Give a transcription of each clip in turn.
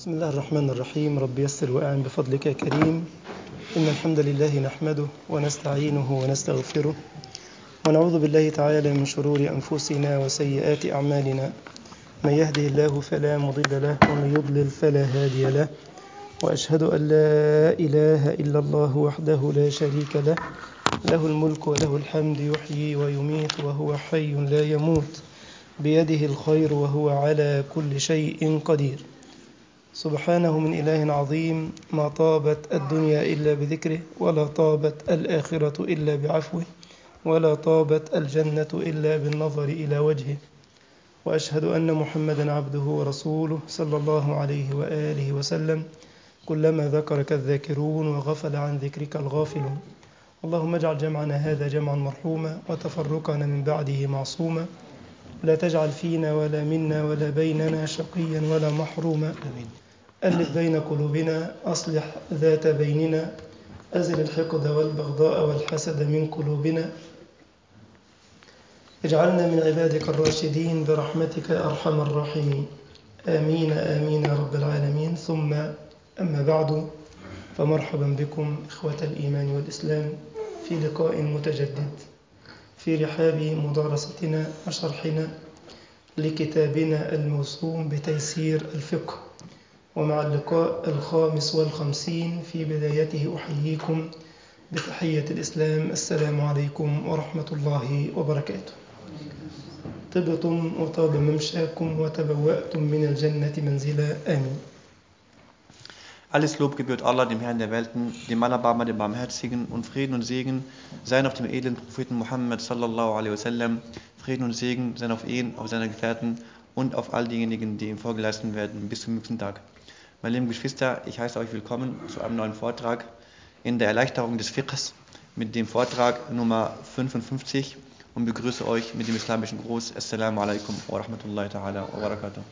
بسم الله الرحمن الرحيم رب يسر وأعن بفضلك يا كريم إن الحمد لله نحمده ونستعينه ونستغفره ونعوذ بالله تعالى من شرور أنفسنا وسيئات أعمالنا من يهده الله فلا مضل له ومن يضلل فلا هادي له وأشهد أن لا إله إلا الله وحده لا شريك له له الملك وله الحمد يحيي ويميت وهو حي لا يموت بيده الخير وهو على كل شيء قدير سبحانه من إله عظيم ما طابت الدنيا إلا بذكره ولا طابت الآخرة إلا بعفوه ولا طابت الجنة إلا بالنظر إلى وجهه وأشهد أن محمدا عبده ورسوله صلى الله عليه وآله وسلم كلما ذكرك الذاكرون وغفل عن ذكرك الغافلون اللهم اجعل جمعنا هذا جمعا مرحوما وتفرقنا من بعده معصوما لا تجعل فينا ولا منا ولا بيننا شقيا ولا محروما آمين ألف بين قلوبنا أصلح ذات بيننا أزل الحقد والبغضاء والحسد من قلوبنا اجعلنا من عبادك الراشدين برحمتك يا أرحم الراحمين آمين آمين يا رب العالمين ثم أما بعد فمرحبا بكم إخوة الإيمان والإسلام في لقاء متجدد في رحاب مدارستنا وشرحنا لكتابنا الموسوم بتيسير الفقه ومع اللقاء الخامس والخمسين في بدايته أحييكم بتحية الإسلام السلام عليكم ورحمة الله وبركاته طبتم وطاب ممشاكم وتبوأتم من الجنة منزلا آمين Alles Lob gebührt Allah, dem Herrn der Welten, dem Allerbarmer, dem Barmherzigen und Frieden und Segen seien auf dem edlen Propheten Muhammad sallallahu alaihi wasallam. Frieden und Segen seien auf ihn, auf seine Gefährten und auf all diejenigen, die ihm vorgeleistet werden bis zum nächsten Tag. Meine lieben Geschwister, ich heiße euch willkommen zu einem neuen Vortrag in der Erleichterung des Fiqhs mit dem Vortrag Nummer 55 und begrüße euch mit dem islamischen Gruß. Assalamu alaikum wa rahmatullahi ta'ala wa barakatuh.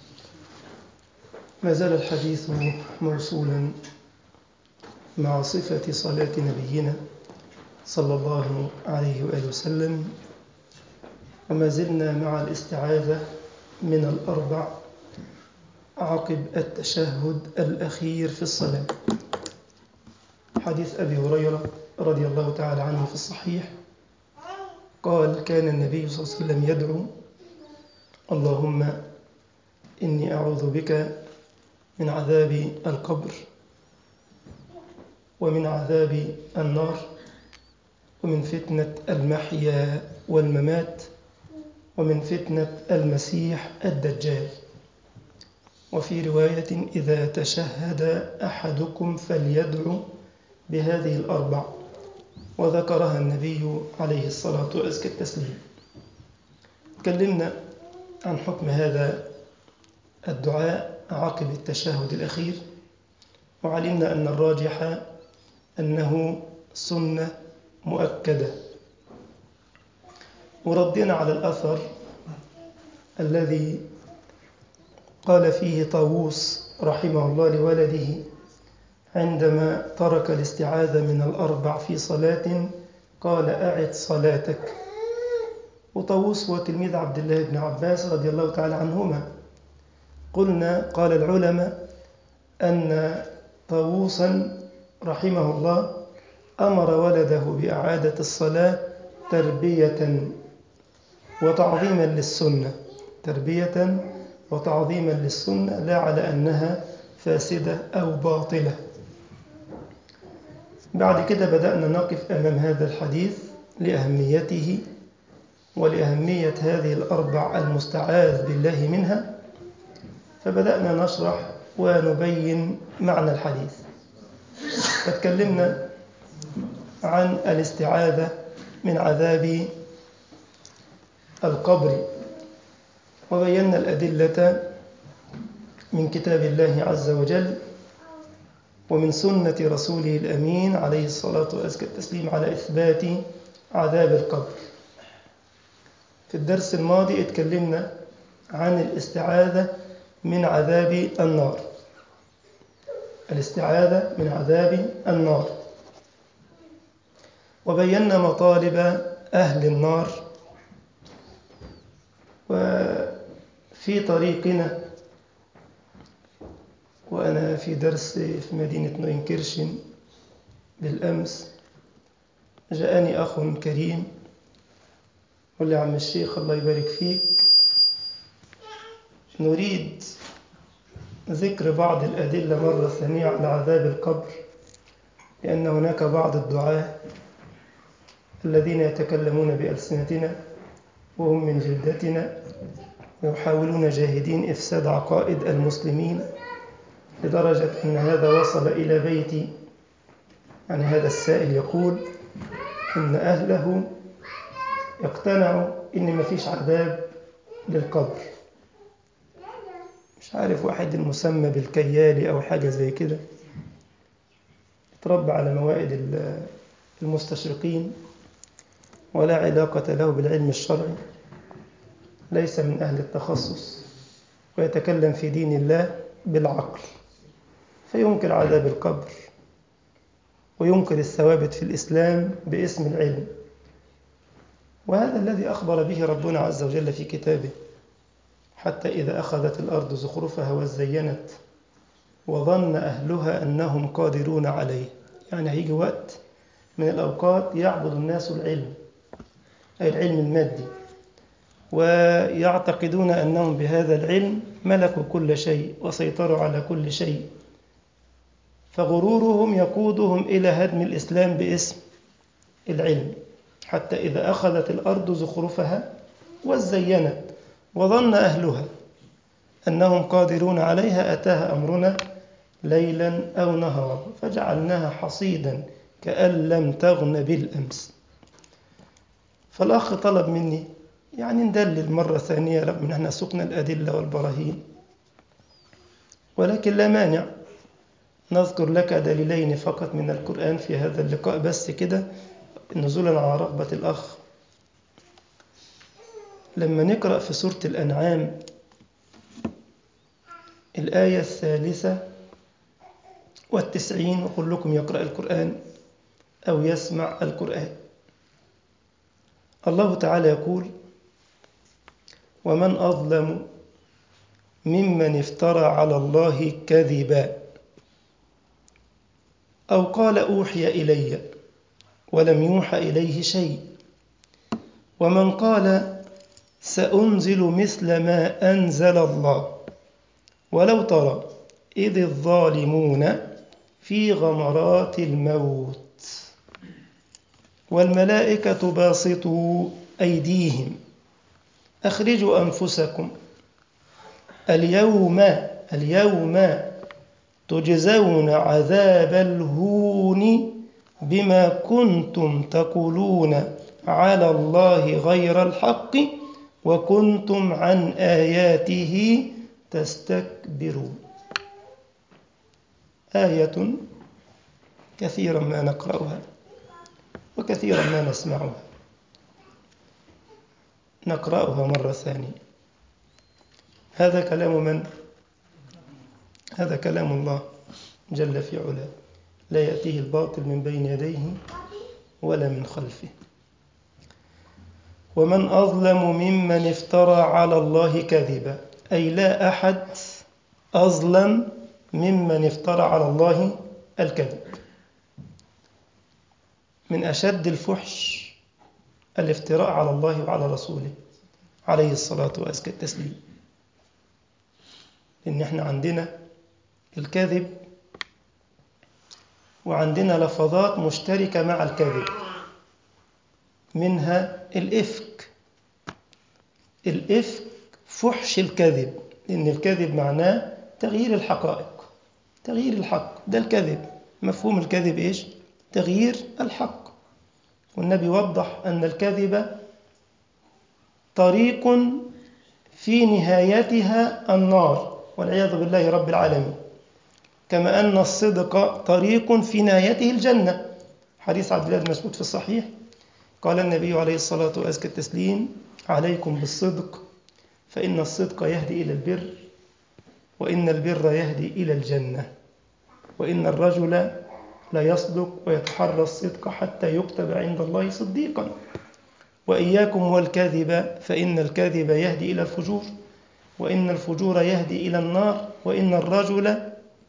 ما زال الحديث موصولا مع صفة صلاة نبينا صلى الله عليه وآله وسلم وما زلنا مع الاستعاذة من الأربع عقب التشهد الأخير في الصلاة حديث أبي هريرة رضي الله تعالى عنه في الصحيح قال كان النبي صلى الله عليه وسلم يدعو اللهم إني أعوذ بك من عذاب القبر ومن عذاب النار ومن فتنة المحيا والممات ومن فتنة المسيح الدجال وفي رواية إذا تشهد أحدكم فليدعو بهذه الأربع وذكرها النبي عليه الصلاة وأزكى التسليم تكلمنا عن حكم هذا الدعاء عقب التشهد الأخير وعلمنا أن الراجح أنه سنة مؤكدة وردنا على الأثر الذي قال فيه طاووس رحمه الله لولده عندما ترك الاستعاذة من الأربع في صلاة قال أعد صلاتك وطاووس هو تلميذ عبد الله بن عباس رضي الله تعالى عنهما قلنا قال العلماء أن طاووسا رحمه الله أمر ولده بإعادة الصلاة تربية وتعظيما للسنة تربية وتعظيما للسنة لا على أنها فاسدة أو باطلة بعد كده بدأنا نقف أمام هذا الحديث لأهميته ولأهمية هذه الأربع المستعاذ بالله منها فبدأنا نشرح ونبين معنى الحديث فتكلمنا عن الاستعاذة من عذاب القبر وبينا الأدلة من كتاب الله عز وجل ومن سنة رسوله الأمين عليه الصلاة وأزكى التسليم على إثبات عذاب القبر في الدرس الماضي اتكلمنا عن الاستعاذة من عذاب النار الاستعاذة من عذاب النار وبينا مطالب أهل النار وفي طريقنا وأنا في درس في مدينة نوينكيرشن بالأمس جاءني أخ كريم قال لي عم الشيخ الله يبارك فيك نريد ذكر بعض الأدلة مرة ثانية على عذاب القبر لأن هناك بعض الدعاة الذين يتكلمون بألسنتنا وهم من جلدتنا ويحاولون جاهدين إفساد عقائد المسلمين لدرجة أن هذا وصل إلى بيتي يعني هذا السائل يقول إن أهله يقتنعوا إن مفيش عذاب للقبر مش عارف واحد المسمى بالكيالي أو حاجة زي كده تربى على موائد المستشرقين ولا علاقة له بالعلم الشرعي ليس من أهل التخصص ويتكلم في دين الله بالعقل فينكر عذاب القبر وينكر الثوابت في الإسلام باسم العلم وهذا الذي أخبر به ربنا عز وجل في كتابه حتى إذا أخذت الأرض زخرفها وزينت وظن أهلها أنهم قادرون عليه يعني هيجي وقت من الأوقات يعبد الناس العلم أي العلم المادي ويعتقدون أنهم بهذا العلم ملكوا كل شيء وسيطروا على كل شيء فغرورهم يقودهم إلى هدم الإسلام باسم العلم حتى إذا أخذت الأرض زخرفها وزينت وظن أهلها أنهم قادرون عليها أتاها أمرنا ليلا أو نهارا فجعلناها حصيدا كأن لم تغن بالأمس فالأخ طلب مني يعني ندلل مرة ثانية رغم أن احنا سقنا الأدلة والبراهين ولكن لا مانع نذكر لك دليلين فقط من القرآن في هذا اللقاء بس كده نزولا على رغبة الأخ لما نقرأ في سورة الأنعام الآية الثالثة والتسعين وكلكم يقرأ القرآن أو يسمع القرآن الله تعالى يقول ومن أظلم ممن افترى على الله كذبا أو قال أوحي إلي ولم يوحى إليه شيء ومن قال سأنزل مثل ما أنزل الله ولو ترى إذ الظالمون في غمرات الموت والملائكة باسطوا أيديهم أخرجوا أنفسكم اليوم اليوم تجزون عذاب الهون بما كنتم تقولون على الله غير الحق وكنتم عن آياته تستكبرون آية كثيرا ما نقرأها وكثيرا ما نسمعها نقرأها مرة ثانية هذا كلام من؟ هذا كلام الله جل في علاه لا يأتيه الباطل من بين يديه ولا من خلفه ومن أظلم ممن افترى على الله كذبا أي لا أحد أظلم ممن افترى على الله الكذب من أشد الفحش الافتراء على الله وعلى رسوله عليه الصلاة وأزكى التسليم إن إحنا عندنا الكذب وعندنا لفظات مشتركة مع الكذب منها الإفك الإفك فحش الكذب لأن الكذب معناه تغيير الحقائق تغيير الحق ده الكذب مفهوم الكذب إيش؟ تغيير الحق والنبي وضح أن الكذب طريق في نهايتها النار والعياذ بالله رب العالمين كما أن الصدق طريق في نهايته الجنة حديث عبد الله بن مسعود في الصحيح قال النبي عليه الصلاة وأزكى التسليم عليكم بالصدق فإن الصدق يهدي إلى البر وإن البر يهدي إلى الجنة وإن الرجل لا يصدق ويتحرى الصدق حتى يكتب عند الله صديقا وإياكم والكذب فإن الكذب يهدي إلى الفجور وإن الفجور يهدي إلى النار وإن الرجل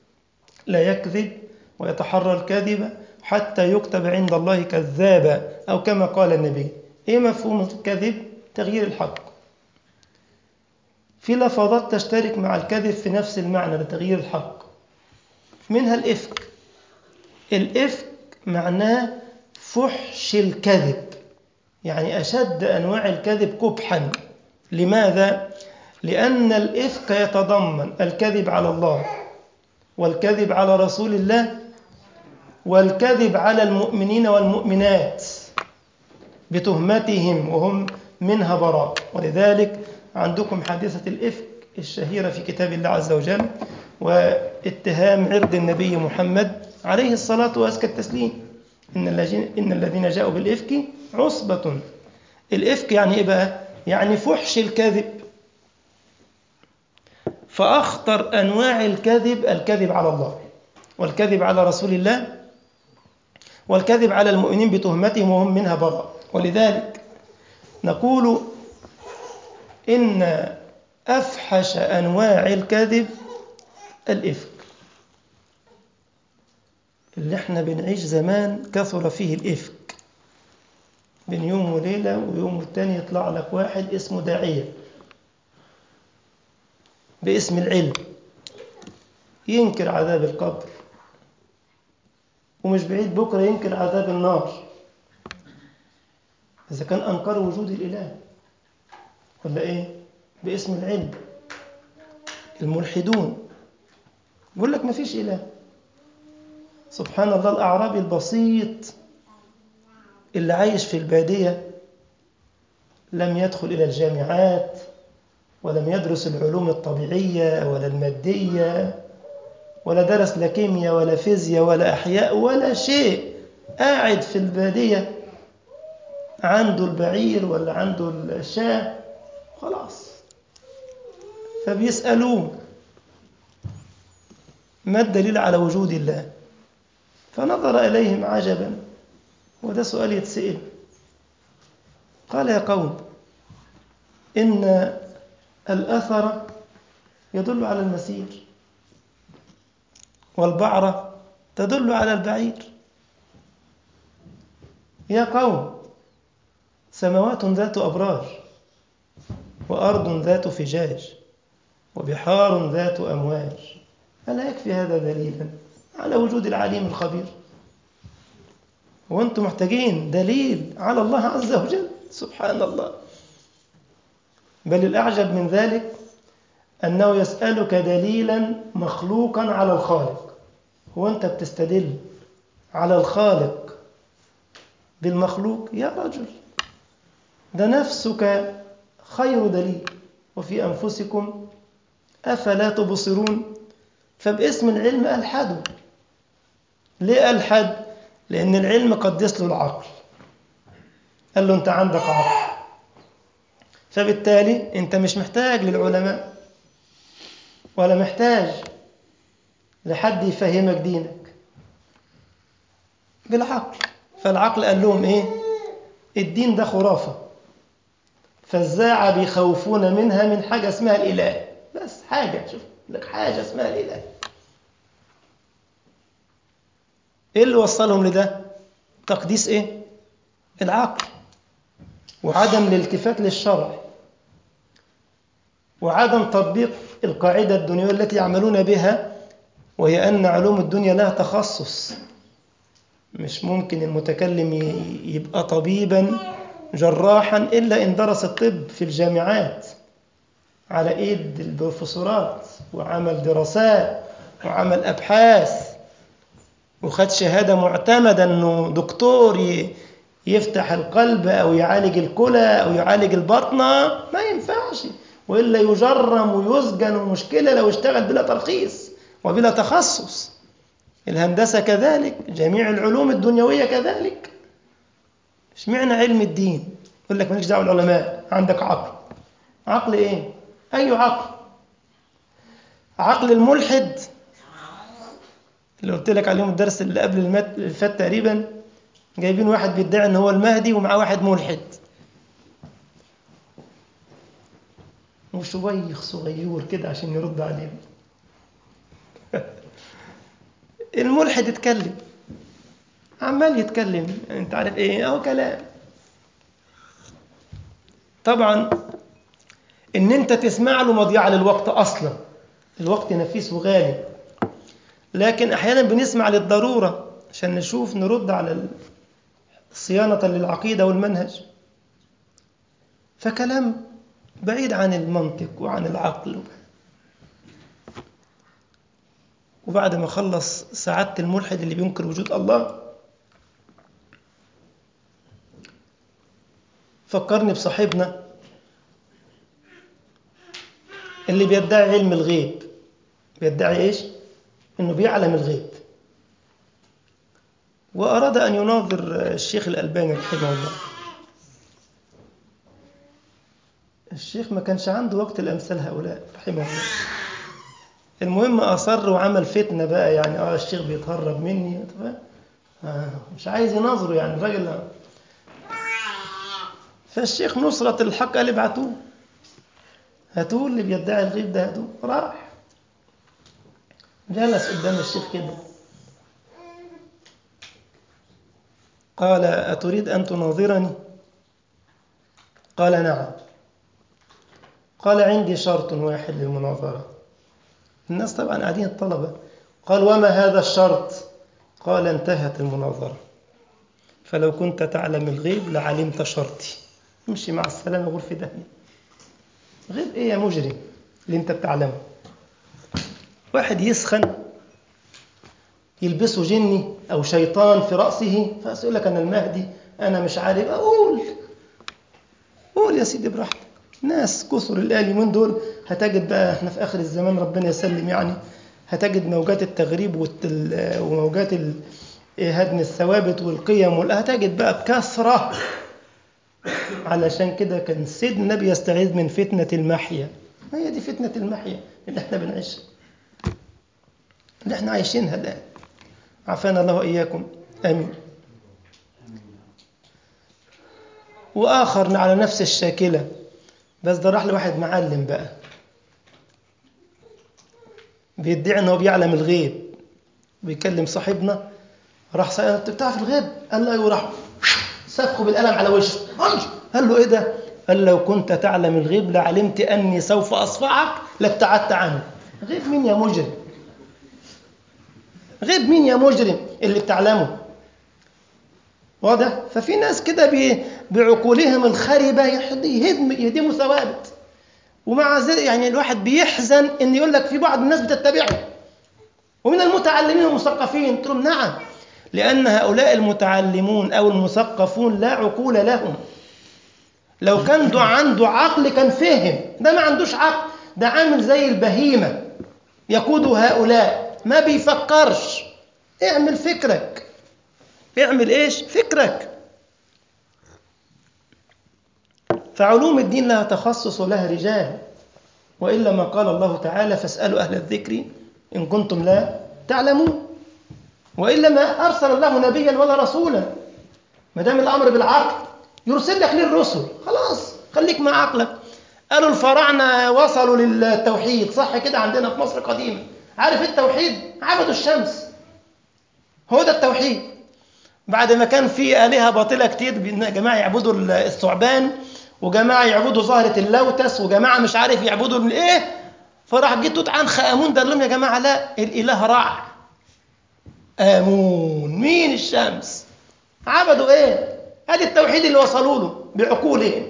لا يكذب ويتحرى الكذب حتى يكتب عند الله كذابا أو كما قال النبي إيه مفهوم الكذب؟ تغيير الحق في لفظات تشترك مع الكذب في نفس المعنى لتغيير الحق منها الإفك الإفك معناه فحش الكذب يعني أشد أنواع الكذب قبحا لماذا؟ لأن الإفك يتضمن الكذب على الله والكذب على رسول الله والكذب على المؤمنين والمؤمنات بتهمتهم وهم منها براء ولذلك عندكم حادثة الإفك الشهيرة في كتاب الله عز وجل واتهام عرض النبي محمد عليه الصلاة وأزكى التسليم إن الذين إن الذين جاءوا بالإفك عصبة الإفك يعني إيه بقى؟ يعني فحش الكذب فأخطر أنواع الكذب الكذب على الله والكذب على رسول الله والكذب على المؤمنين بتهمتهم وهم منها براء ولذلك نقول إن أفحش أنواع الكذب الإفك اللي احنا بنعيش زمان كثر فيه الإفك بين يوم وليلة ويوم والتاني يطلع لك واحد اسمه داعية باسم العلم ينكر عذاب القبر ومش بعيد بكرة ينكر عذاب النار إذا كان أنكر وجود الإله ولا إيه باسم العلم الملحدون يقول لك ما فيش إله سبحان الله الأعرابي البسيط اللي عايش في البادية لم يدخل إلى الجامعات ولم يدرس العلوم الطبيعية ولا المادية ولا درس لا كيمياء ولا فيزياء ولا أحياء ولا شيء قاعد في البادية عنده البعير ولا عنده الشاه خلاص فبيسألوه ما الدليل على وجود الله فنظر إليهم عجبا وده سؤال يتسئل قال يا قوم إن الأثر يدل على المسير والبعرة تدل على البعير يا قوم سماوات ذات أبراج وأرض ذات فجاج وبحار ذات أمواج ألا يكفي هذا دليلا على وجود العليم الخبير وأنتم محتاجين دليل على الله عز وجل سبحان الله بل الأعجب من ذلك أنه يسألك دليلا مخلوقا على الخالق هو أنت بتستدل على الخالق بالمخلوق يا رجل ده نفسك خير دليل وفي أنفسكم أفلا تبصرون فباسم العلم ألحدوا ليه ألحد؟ لأن العلم قدس له العقل قال له أنت عندك عقل فبالتالي أنت مش محتاج للعلماء ولا محتاج لحد يفهمك دينك بالعقل فالعقل قال لهم إيه الدين ده خرافة فالزاعة بيخوفون منها من حاجة اسمها الإله بس حاجة شوف لك حاجة اسمها الإله إيه اللي وصلهم لده تقديس إيه العقل وعدم الالتفات للشرع وعدم تطبيق القاعدة الدنيوية التي يعملون بها وهي أن علوم الدنيا لها تخصص مش ممكن المتكلم يبقى طبيبا جراحا إلا إن درس الطب في الجامعات على إيد البروفيسورات وعمل دراسات وعمل أبحاث وخد شهادة معتمدة أنه دكتور يفتح القلب أو يعالج الكلى أو يعالج البطنة ما ينفعش وإلا يجرم ويسجن ومشكلة لو اشتغل بلا ترخيص وبلا تخصص الهندسة كذلك جميع العلوم الدنيوية كذلك اشمعنى علم الدين يقول لك مالكش دعوه العلماء عندك عقل عقل ايه اي عقل عقل الملحد اللي قلت لك عليهم الدرس اللي قبل المات اللي فات تقريبا جايبين واحد بيدعي ان هو المهدي ومعاه واحد ملحد وشويخ صغير كده عشان يرد عليهم الملحد يتكلم عمال يتكلم يعني انت عارف ايه اهو كلام طبعا ان انت تسمع له مضيعة للوقت اصلا الوقت نفيس وغالي لكن احيانا بنسمع للضرورة عشان نشوف نرد على ال- صيانة للعقيدة والمنهج فكلام بعيد عن المنطق وعن العقل وبعد ما خلص سعادة الملحد اللي بينكر وجود الله فكرني بصاحبنا اللي بيدعي علم الغيب بيدعي ايش؟ انه بيعلم الغيب واراد ان يناظر الشيخ الالباني رحمه الله الشيخ ما كانش عنده وقت الامثال هؤلاء رحمه الله المهم اصر وعمل فتنه بقى يعني اه الشيخ بيتهرب مني طب آه مش عايز يناظره يعني الراجل فالشيخ نصرة الحق قال ابعتوه هاتوه اللي بيدعي الغيب ده هاتوه راح جلس قدام الشيخ كده قال أتريد أن تناظرني قال نعم قال عندي شرط واحد للمناظرة الناس طبعا قاعدين الطلبة قال وما هذا الشرط قال انتهت المناظرة فلو كنت تعلم الغيب لعلمت شرطي امشي مع السلامة غرفة دهني غيب ايه يا مجرم اللي انت بتعلمه واحد يسخن يلبسه جني او شيطان في رأسه فيقول لك انا المهدي انا مش عارف اقول قول يا سيدي براحتك ناس كثر الآن من دول هتجد بقى احنا في آخر الزمان ربنا يسلم يعني هتجد موجات التغريب والتل... وموجات ال... هدم الثوابت والقيم وال... هتجد بقى بكثرة علشان كده كان سيدنا النبي يستعيذ من فتنة المحيا ما هي دي فتنة المحيا اللي احنا بنعيشها اللي احنا عايشينها الآن عافانا الله وإياكم آمين وآخر على نفس الشاكلة بس ده راح لواحد معلم بقى بيدعي انه بيعلم الغيب بيكلم صاحبنا راح سأل انت بتعرف الغيب قال له ايوه راح سفخه بالقلم على وشه قال له ايه ده قال لو كنت تعلم الغيب لعلمت اني سوف اصفعك لابتعدت عنه غيب مين يا مجرم غيب مين يا مجرم اللي بتعلمه واضح ففي ناس كده بعقولهم الخربة يهدم يهدموا ثوابت ومع ذلك يعني الواحد بيحزن ان يقول لك في بعض الناس بتتبعه ومن المتعلمين المثقفين قلت لهم نعم لأن هؤلاء المتعلمون أو المثقفون لا عقول لهم لو كان ده عنده عقل كان فهم ده ما عندوش عقل ده عامل زي البهيمة يقود هؤلاء ما بيفكرش اعمل فكرك اعمل ايش فكرك فعلوم الدين لها تخصص ولها رجال وإلا ما قال الله تعالى فاسألوا أهل الذكر إن كنتم لا تعلمون وإلا ما أرسل الله نبيا ولا رسولا ما دام الأمر بالعقل يرسل لك للرسل خلاص خليك مع عقلك قالوا الفراعنة وصلوا للتوحيد صح كده عندنا في مصر قديمة عارف التوحيد عبدوا الشمس هو ده التوحيد بعد ما كان في آلهة باطلة كتير جماعة يعبدوا الثعبان وجماعة يعبدوا زهرة اللوتس وجماعة مش عارف يعبدوا الايه فراح جه توت عنخ آمون ده لهم يا جماعة لا الإله رع آمون مين الشمس عبدوا ايه ادي التوحيد اللي وصلوا له بعقولهم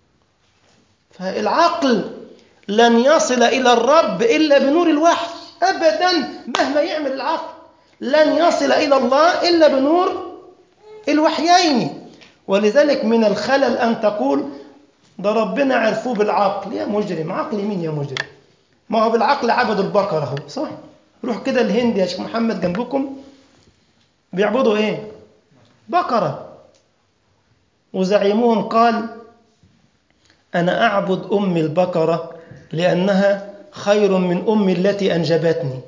فالعقل لن يصل إلى الرب إلا بنور الوحي أبدا مهما يعمل العقل لن يصل إلى الله إلا بنور الوحيين ولذلك من الخلل أن تقول ده ربنا عرفوه بالعقل يا مجرم عقل مين يا مجرم ما هو بالعقل عبدوا البقرة اهو صح روح كده الهند يا شيخ محمد جنبكم بيعبدوا ايه بقرة وزعيمهم قال أنا أعبد أم البقرة لأنها خير من أمي التي أنجبتني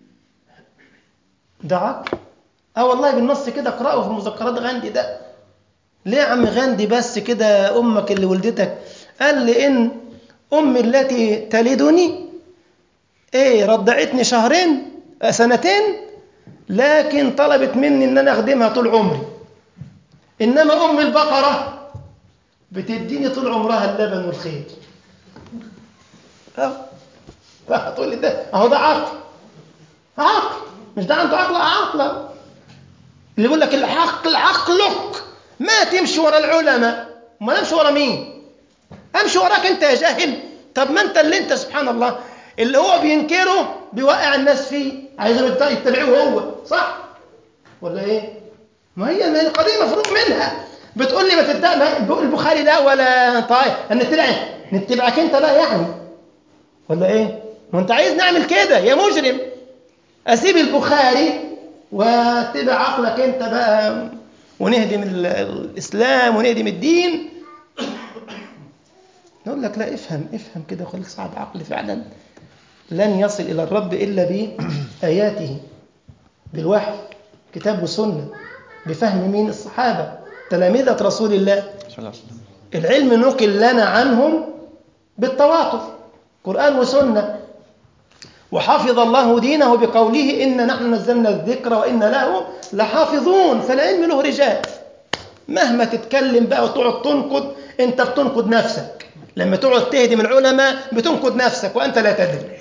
ده عقل اه والله بالنص كده اقرأه في مذكرات غاندي ده ليه يا عم غاندي بس كده أمك اللي ولدتك قال لي إن أمي التي تلدني إيه رضعتني شهرين سنتين لكن طلبت مني ان انا اخدمها طول عمري انما ام البقره بتديني طول عمرها اللبن والخير اه هتقول لي ده اهو ده عقل عقل مش ده عنده عقل عقل اللي يقول لك العقل عقلك ما تمشي ورا العلماء ما امشي ورا مين امشي وراك انت يا جاهل طب ما انت اللي انت سبحان الله اللي هو بينكره بيوقع الناس فيه عايزهم يتبعوه هو صح ولا ايه ما هي ما هي القضيه مفروغ منها بتقول لي ما تتبع البخاري لا ولا طيب نتبع نتبعك انت بقى يعني ولا ايه ما انت عايز نعمل كده يا مجرم اسيب البخاري واتبع عقلك انت بقى ونهدم الاسلام ونهدم الدين نقول لك لا افهم افهم كده وخليك صعب عقل فعلا لن يصل الى الرب الا باياته بالوحي كتاب وسنه بفهم مين الصحابه تلامذه رسول الله صلى الله عليه وسلم العلم نقل لنا عنهم بالتواتر قرآن وسنة وحفظ الله دينه بقوله إن نحن نزلنا الذكر وإن له لحافظون فالعلم له رجال مهما تتكلم بقى وتقعد تنقد أنت بتنقد نفسك لما تقعد تهدم العلماء بتنقد نفسك وأنت لا تدري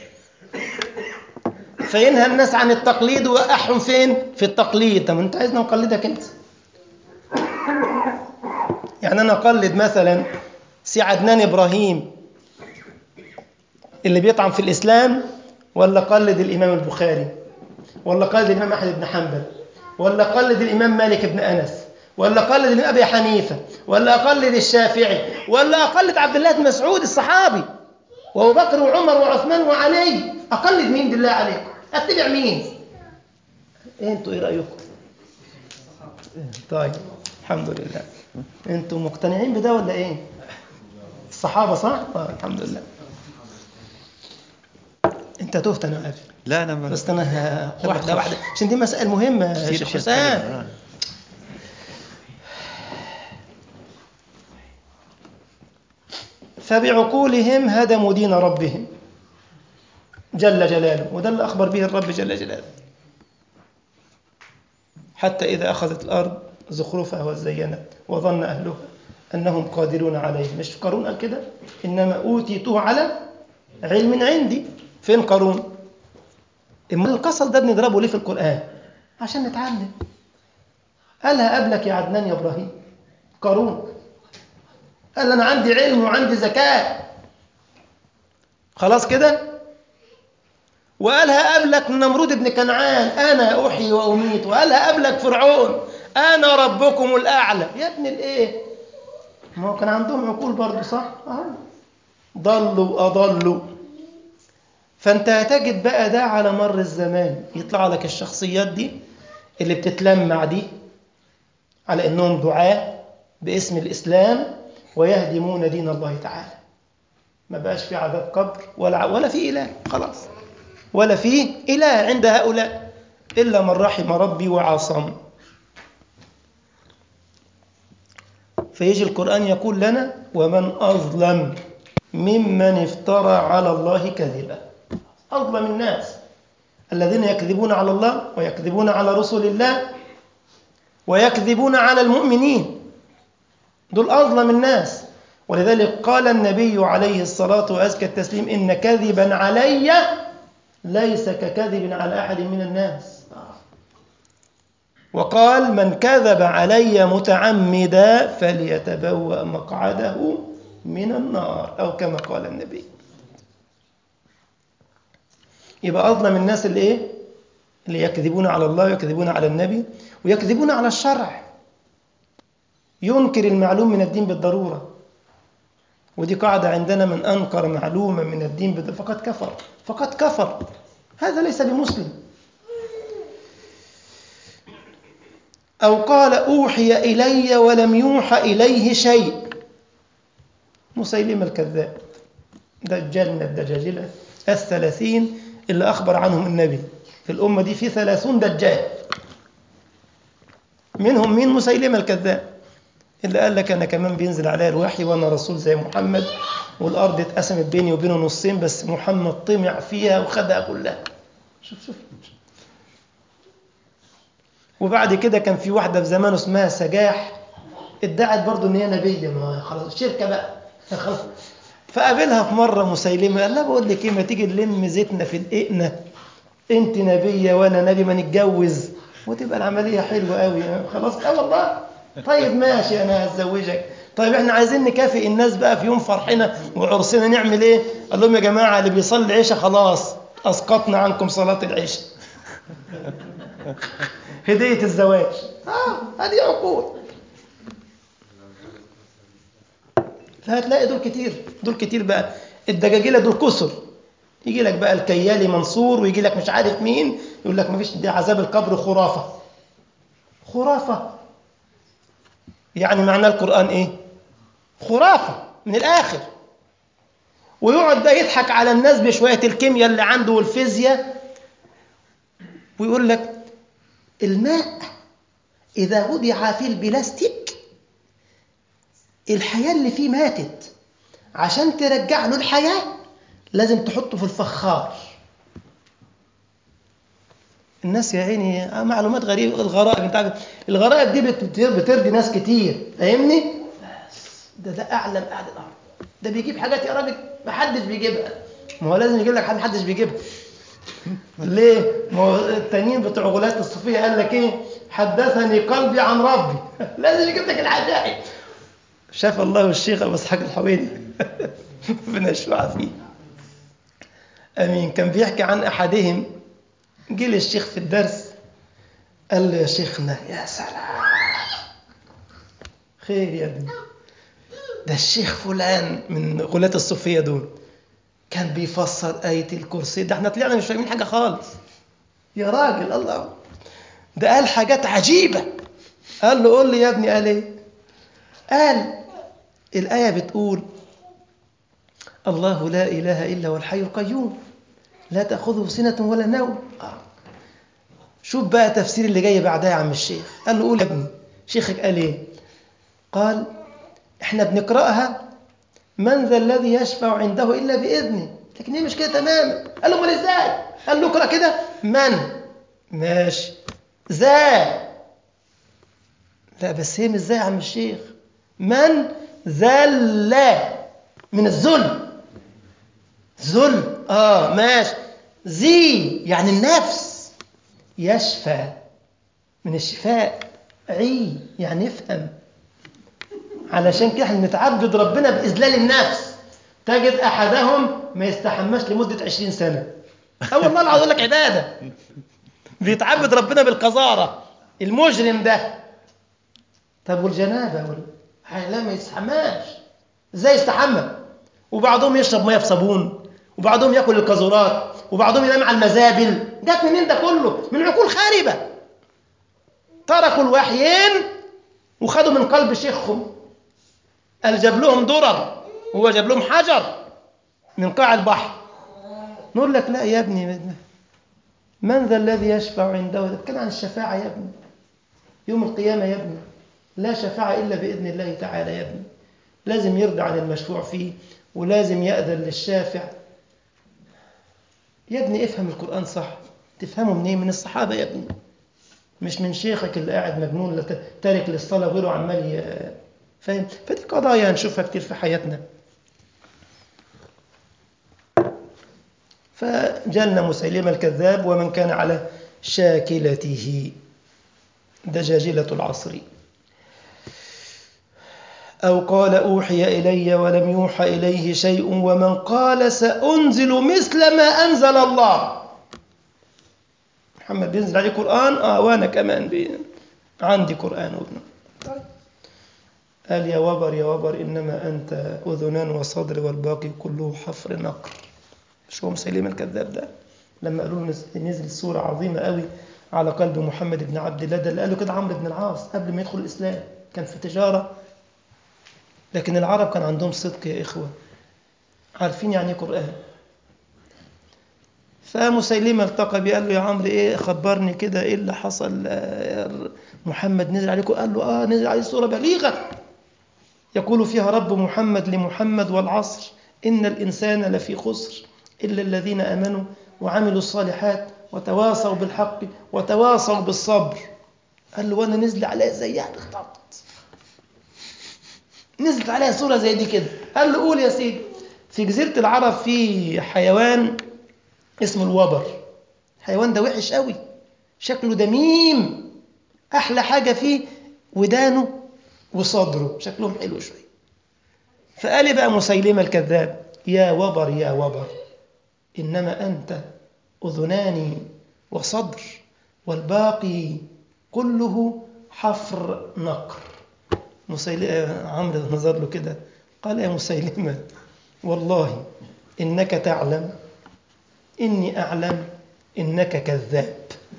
فينهى الناس عن التقليد ووقعهم فين؟ في التقليد طب أنت عايزنا نقلدك أنت يعني أنا أقلد مثلا سي عدنان إبراهيم اللي بيطعن في الإسلام ولا قلد الإمام البخاري ولا قلد الإمام أحمد بن حنبل ولا قلد الإمام مالك بن أنس ولا قلد الإمام أبي حنيفة ولا أقلد الشافعي ولا أقلد عبد الله بن مسعود الصحابي وأبو بكر وعمر وعثمان وعلي أقلد مين بالله عليكم أتبع مين إيه أنتوا إيه رأيكم طيب الحمد لله أنتوا مقتنعين بده ولا إيه الصحابة صح آه الحمد لله انت تهت انا عارف لا انا ما بس انا ه- واحده واحده عشان دي مسائل مهمه يا كتير شيخ أشياء حسام تتكلم. آه. فبعقولهم هدموا دين ربهم جل جلاله وده اللي أخبر به الرب جل جلاله حتى إذا أخذت الأرض زخرفها وزينت وظن أهلها أنهم قادرون عليه مش قارون قال كده إنما أوتيته على علم عندي فين قارون إما القصص ده بنضربه ليه في القرآن عشان نتعلم قالها قبلك يا عدنان يا إبراهيم قارون قال أنا عندي علم وعندي ذكاء خلاص كده وقالها قبلك نمرود بن كنعان أنا أحيي وأميت وقالها قبلك فرعون أنا ربكم الأعلى يا ابن الإيه ما هو كان عندهم عقول برضه صح أهو ضلوا وأضلوا فأنت هتجد بقى ده على مر الزمان يطلع لك الشخصيات دي اللي بتتلمع دي على إنهم دعاة باسم الإسلام ويهدمون دين الله تعالى ما بقاش في عذاب قبر ولا ولا في إله خلاص ولا في إله عند هؤلاء إلا من رحم ربي وعاصم فيجي القرآن يقول لنا ومن أظلم ممن افترى على الله كذبا أظلم الناس الذين يكذبون على الله ويكذبون على رسل الله ويكذبون على المؤمنين دول أظلم الناس ولذلك قال النبي عليه الصلاة وأزكى التسليم إن كذبا علي ليس ككذب على أحد من الناس وقال من كذب علي متعمدا فليتبوأ مقعده من النار أو كما قال النبي يبقى أظلم الناس اللي إيه؟ اللي يكذبون على الله ويكذبون على النبي ويكذبون على الشرع ينكر المعلوم من الدين بالضرورة ودي قاعدة عندنا من أنكر معلومة من الدين بالضرورة فقد كفر فقد كفر هذا ليس بمسلم أو قال أوحي إلي ولم يوحى إليه شيء مسيلمة الكذاب دجال من الدجاجلة الثلاثين اللي أخبر عنهم النبي في الأمة دي في ثلاثون دجال منهم مين مسيلمة الكذاب اللي قال لك أنا كمان بينزل عليا الوحي وأنا رسول زي محمد والأرض اتقسمت بيني وبينه نصين بس محمد طمع فيها وخدها كلها شوف شوف وبعد كده كان في واحدة في زمانه اسمها سجاح ادعت برضه ان هي نبية ما خلاص شركة بقى خلاص فقابلها في مرة مسيلمة قال لها بقول لك ايه ما تيجي نلم زيتنا في دقيقنا انت نبية وانا نبي ما نتجوز وتبقى العملية حلوة قوي خلاص اه والله طيب ماشي انا هتزوجك طيب احنا عايزين نكافئ الناس بقى في يوم فرحنا وعرسنا نعمل ايه قال لهم يا جماعة اللي بيصلي العشاء خلاص اسقطنا عنكم صلاة العشاء هدية الزواج اه هذه عقول فهتلاقي دول كتير دول كتير بقى الدجاجيلة دول كسر يجي لك بقى الكيالي منصور ويجي لك مش عارف مين يقول لك مفيش دي عذاب القبر خرافة خرافة يعني معنى القرآن ايه خرافة من الآخر ويقعد بقى يضحك على الناس بشوية الكيمياء اللي عنده والفيزياء ويقول لك الماء إذا وضع في البلاستيك الحياة اللي فيه ماتت عشان ترجع له الحياة لازم تحطه في الفخار الناس يا عيني آه معلومات غريبة الغرائب انت عارف الغرائب دي بترضي ناس كتير فاهمني بس ده ده أعلم أهل الأرض ده بيجيب حاجات يا راجل ما حدش بيجيبها ما هو لازم يجيب لك حاجة ما حدش بيجيبها ليه؟ ما هو التانيين بتوع غلاة الصوفية قال لك ايه؟ حدثني قلبي عن ربي لازم يجيب لك العجائب شاف الله الشيخ ابو اسحاق الحويني ربنا يشفع فيه امين كان بيحكي عن احدهم جه للشيخ في الدرس قال له يا شيخنا يا سلام خير يا ابني ده الشيخ فلان من غلاة الصوفية دول كان بيفسر آية الكرسي ده احنا طلعنا مش فاهمين حاجة خالص يا راجل الله ده قال حاجات عجيبة قال له قول لي يا ابني قال ايه قال الآية بتقول الله لا إله إلا هو الحي القيوم لا تأخذه سنة ولا نوم آه. شوف بقى تفسير اللي جاي بعدها يا عم الشيخ قال له قول يا ابني شيخك قال ايه قال احنا بنقرأها من ذا الذي يشفع عنده إلا بإذنه لكن هي مش كده تماما قال له امال ازاي قال له اقرأ كده من ماشي ذا لا بس هي مش ازاي يا عم الشيخ من ذل من الذل ذل اه ماشي ذي يعني النفس يشفى من الشفاء عي يعني يفهم علشان كده احنا نتعبد ربنا بإذلال النفس تجد أحدهم ما يستحماش لمدة عشرين سنة أو والله العظيم أقول لك عبادة بيتعبد ربنا بالقذارة المجرم ده طب والجنابة وال... لا ما يستحماش ازاي يستحمى وبعضهم يشرب ميه بصابون وبعضهم ياكل القاذورات وبعضهم ينام على المزابل جت منين ده كله من عقول خاربه تركوا الوحيين وخدوا من قلب شيخهم قال جاب لهم درر وهو جاب لهم حجر من قاع البحر نقول لك لا يا ابني من ذا الذي يشفع عنده ده كان عن الشفاعة يا ابني يوم القيامة يا ابني لا شفاعة إلا بإذن الله تعالى يا ابني لازم يرضى عن المشفوع فيه ولازم يأذن للشافع يا ابني افهم القرآن صح تفهمه منين من الصحابة يا ابني مش من شيخك اللي قاعد مجنون تارك للصلاة وغيره عمال فاهم فدي قضايا هنشوفها كتير في حياتنا فجلنا مسيلمة الكذاب ومن كان على شاكلته دجاجلة العصر أو قال أوحي إلي ولم يوحى إليه شيء ومن قال سأنزل مثل ما أنزل الله محمد بينزل عليه قرآن آه وأنا كمان بي. عندي قرآن وابنه طيب قال يا وبر يا وبر إنما أنت أذنان وصدر والباقي كله حفر نقر مش هو مسيلمة الكذاب ده لما قالوا له نزل سورة عظيمة قوي على قلب محمد بن عبد الله ده اللي قاله كده عمرو بن العاص قبل ما يدخل الإسلام كان في تجارة لكن العرب كان عندهم صدق يا إخوة عارفين يعني قرآن فمسيلمة التقى بيه قال له يا عمرو إيه خبرني كده إيه اللي حصل محمد نزل عليكم قال له آه نزل عليه سورة بليغة يقول فيها رب محمد لمحمد والعصر إن الإنسان لفي خسر إلا الذين آمنوا وعملوا الصالحات وتواصوا بالحق وتواصوا بالصبر قال له وانا نزل عليا زيها بالضبط نزلت عليها صورة زي دي كده قال له قول يا سيدي في جزيرة العرب في حيوان اسمه الوبر الحيوان ده وحش قوي شكله دميم أحلى حاجة فيه ودانه وصدره شكلهم حلو شوية فقال بقى مسيلمة الكذاب يا وبر يا وبر إنما أنت أذنان وصدر والباقي كله حفر نقر مسيلمة عمرو نظر له كده قال يا مسيلمة والله إنك تعلم إني أعلم إنك كذاب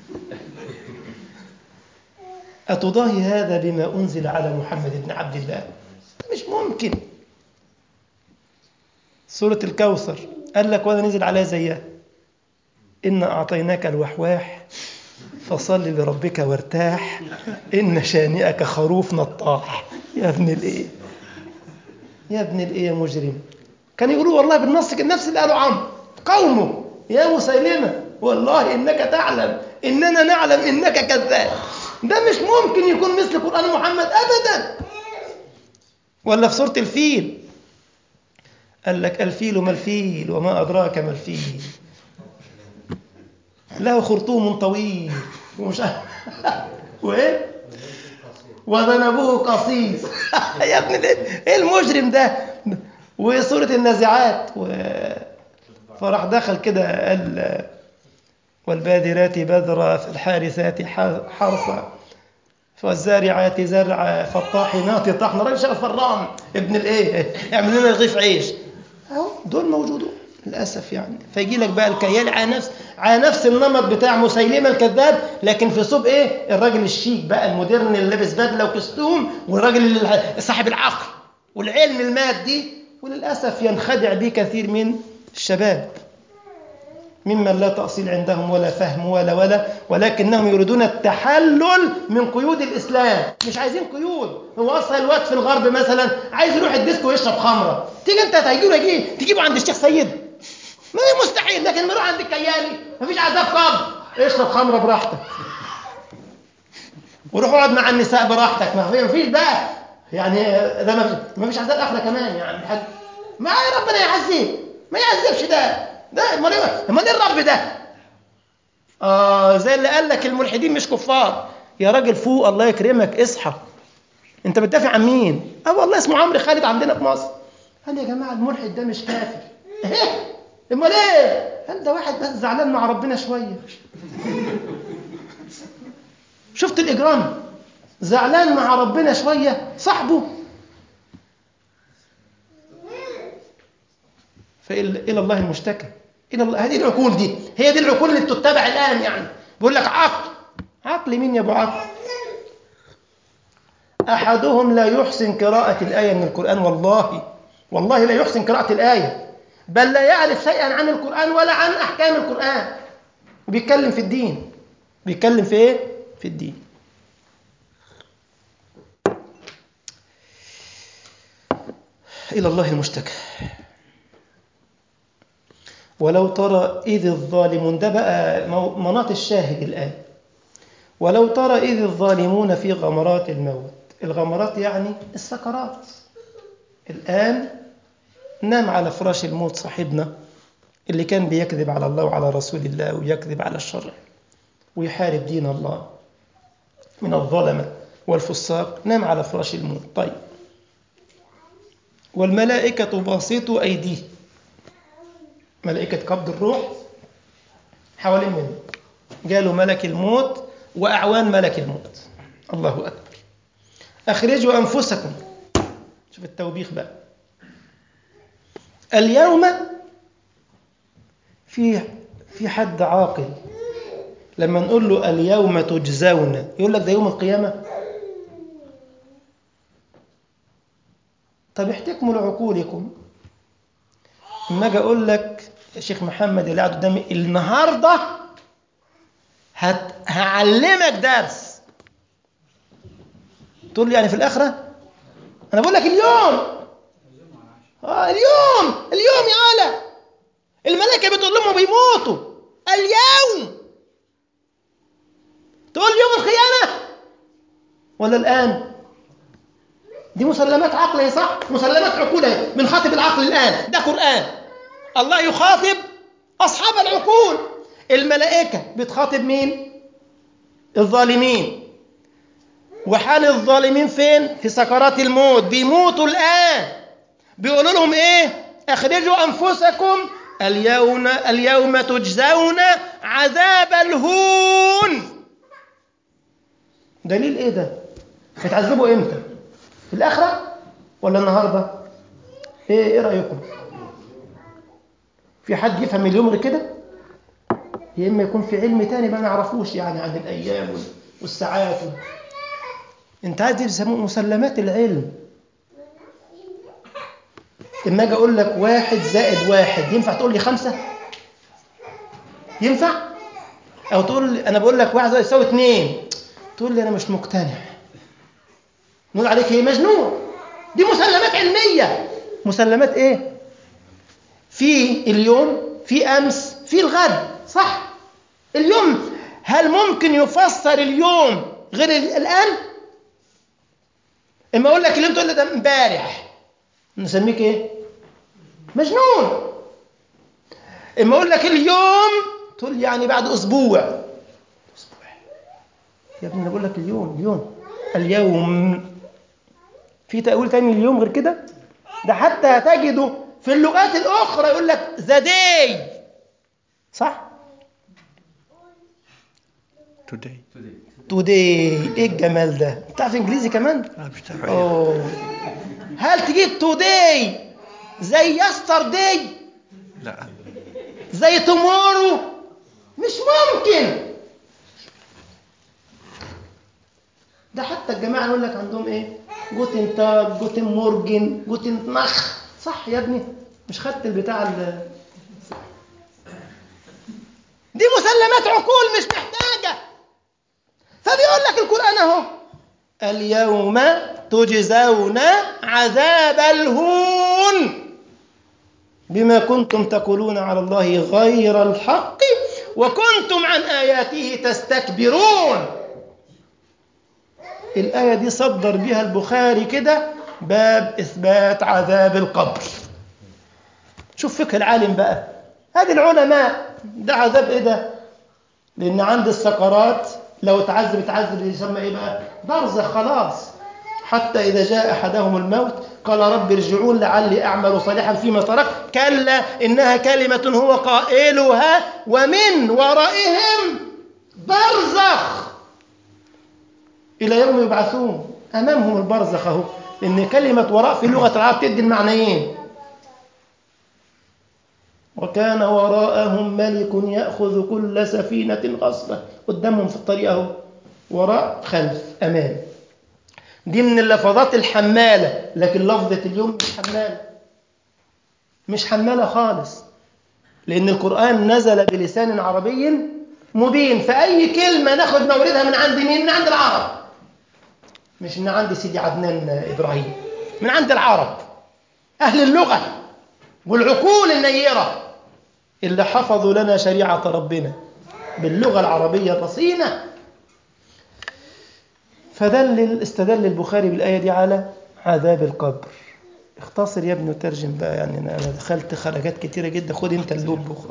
أتضاهي هذا بما أنزل على محمد بن عبد الله مش ممكن سورة الكوثر قال لك وأنا نزل عليها زيها إن أعطيناك الوحواح فصل لربك وارتاح إن شانئك خروف نطاح يا ابن الإيه يا ابن الإيه يا مجرم كان يقولوا والله بالنص كده نفس اللي قالوا عمرو قومه يا مسيلمة والله إنك تعلم إننا نعلم إنك كذاب ده مش ممكن يكون مثل قرآن محمد أبدا ولا في سورة الفيل قال لك الفيل ما الفيل وما أدراك ما الفيل له خرطوم طويل ومش وايه وذنبه قصيص يا ابن ايه المجرم ده وسورة النازعات و... فراح دخل كده قال والبادرات بذرا فالحارثات حرثا فالزارعات زرعا فالطاحنات طحنا راجل شغل فران ابن الايه يعمل لنا رغيف عيش اهو دول موجودون للاسف يعني فيجي لك بقى الكيال على نفس على نفس النمط بتاع مسيلمه الكذاب لكن في صوب ايه الراجل الشيك بقى المودرن اللي لابس بدله وكستوم والراجل صاحب العقل والعلم المادي وللاسف ينخدع به كثير من الشباب ممن لا تأصيل عندهم ولا فهم ولا ولا ولكنهم يريدون التحلل من قيود الإسلام مش عايزين قيود هو أصلا الوقت في الغرب مثلا عايز يروح الديسكو ويشرب خمرة تيجي أنت تهيجوله يجي تجيبه عند الشيخ سيد ما هي مستحيل لكن نروح عند الكياني مفيش عذاب قبر اشرب خمرة براحتك وروح اقعد مع النساء براحتك ما فيش بقى يعني ده ما فيش عذاب آخرة كمان يعني حد ما ربنا يعذب ما يعذبش ده ده امال ايه امال ايه الرب ده اه زي اللي قال لك الملحدين مش كفار يا راجل فوق الله يكرمك اصحى انت بتدافع عن مين اه والله اسمه عمرو خالد عندنا في مصر قال يا جماعه الملحد ده مش كافر ايه امال ايه قال ده واحد بس زعلان مع ربنا شويه شفت الاجرام زعلان مع ربنا شويه صاحبه فإلى الله المشتكى إلى الله هذه العقول دي هي دي العقول اللي بتتبع الآن يعني بيقول لك عقل عقل مين يا أبو عقل أحدهم لا يحسن قراءة الآية من القرآن والله والله لا يحسن قراءة الآية بل لا يعرف شيئا عن القرآن ولا عن أحكام القرآن وبيتكلم في الدين بيتكلم في إيه؟ في الدين إلى الله المشتكى ولو ترى إذ الظالمون ده بقى مناط الشاهد الآن ولو ترى إذ الظالمون في غمرات الموت الغمرات يعني السكرات الآن نام على فراش الموت صاحبنا اللي كان بيكذب على الله وعلى رسول الله ويكذب على الشرع ويحارب دين الله من الظلمة والفساق نام على فراش الموت طيب والملائكة باسطوا أيديه ملائكة قبض الروح حوالين منه قالوا ملك الموت وأعوان ملك الموت الله أكبر أخرجوا أنفسكم شوف التوبيخ بقى اليوم في في حد عاقل لما نقول له اليوم تجزون يقول لك ده يوم القيامة طب احتكموا لعقولكم اما اجي اقول لك يا شيخ محمد اللي قاعد قدامي النهارده هت... هعلمك درس تقول لي يعني في الاخره انا بقول لك اليوم اه اليوم اليوم يا علا الملائكه بتقول لهم بيموتوا اليوم تقول يوم القيامه ولا الآن دي مسلمات عقل صح مسلمات عقول بنخاطب العقل الآن ده قرآن الله يخاطب أصحاب العقول الملائكة بتخاطب مين الظالمين وحال الظالمين فين في سكرات الموت بيموتوا الآن بيقولوا لهم ايه اخرجوا انفسكم اليوم اليوم تجزون عذاب الهون دليل ايه ده هتعذبوا امتى في الاخره ولا النهارده ايه ايه رايكم في حد يفهم اليوم غير كده يا اما يكون في علم تاني ما نعرفوش يعني عن الايام والساعات انت عايز يسموه مسلمات العلم اما اجي اقول لك واحد زائد واحد ينفع تقول لي خمسة ينفع او تقول لي انا بقول لك واحد زائد يساوي اثنين تقول لي انا مش مقتنع نقول عليك ايه مجنون دي مسلمات علمية مسلمات ايه في اليوم في امس في الغد صح اليوم هل ممكن يفسر اليوم غير الان اما اقول لك اليوم تقول لي ده امبارح نسميك ايه مجنون اما اقول لك اليوم تقول يعني بعد اسبوع اسبوع يا ابني انا بقول لك اليوم اليوم اليوم في تأويل تاني اليوم غير كده ده حتى تجده في اللغات الأخرى يقول لك ذا داي صح؟ today توداي ايه الجمال ده؟ بتعرف انجليزي كمان؟ اه مش تعرف اوه هل تجيب توداي زي يسترداي لا زي تومورو مش ممكن ده حتى الجماعه يقول لك عندهم ايه جوتن تاج جوتن مورجن جوتن مخ صح يا ابني مش خدت البتاع ال دي مسلمات عقول مش محتاجه فبيقول لك القران اهو اليوم تجزون عذاب الهون بما كنتم تقولون على الله غير الحق وكنتم عن آياته تستكبرون الآية دي صدر بها البخاري كده باب إثبات عذاب القبر شوف فقه العالم بقى هذه العلماء ده عذاب إيه ده لأن عند السكرات لو تعذب اتعذب يسمى إيه بقى برزخ خلاص حتى إذا جاء أحدهم الموت قال رب ارجعون لعلي أعمل صالحا فيما تركت كلا إنها كلمة هو قائلها ومن ورائهم برزخ إلى يوم يبعثون أمامهم البرزخ أهو إن كلمة وراء في لغة العرب تدي المعنيين وكان وراءهم ملك يأخذ كل سفينة غصبة قدامهم في الطريق أهو وراء خلف أمام دي من اللفظات الحمالة لكن لفظة اليوم مش حمالة مش حمالة خالص لأن القرآن نزل بلسان عربي مبين فأي كلمة ناخد موردها من عند مين؟ من عند العرب مش من عند سيدي عدنان إبراهيم من عند العرب أهل اللغة والعقول النيرة اللي حفظوا لنا شريعة ربنا باللغة العربية الرصينة فدلل استدل البخاري بالآية دي على عذاب القبر اختصر يا ابني وترجم بقى يعني انا دخلت خرجات كتيره جدا خد انت اللوب وخ...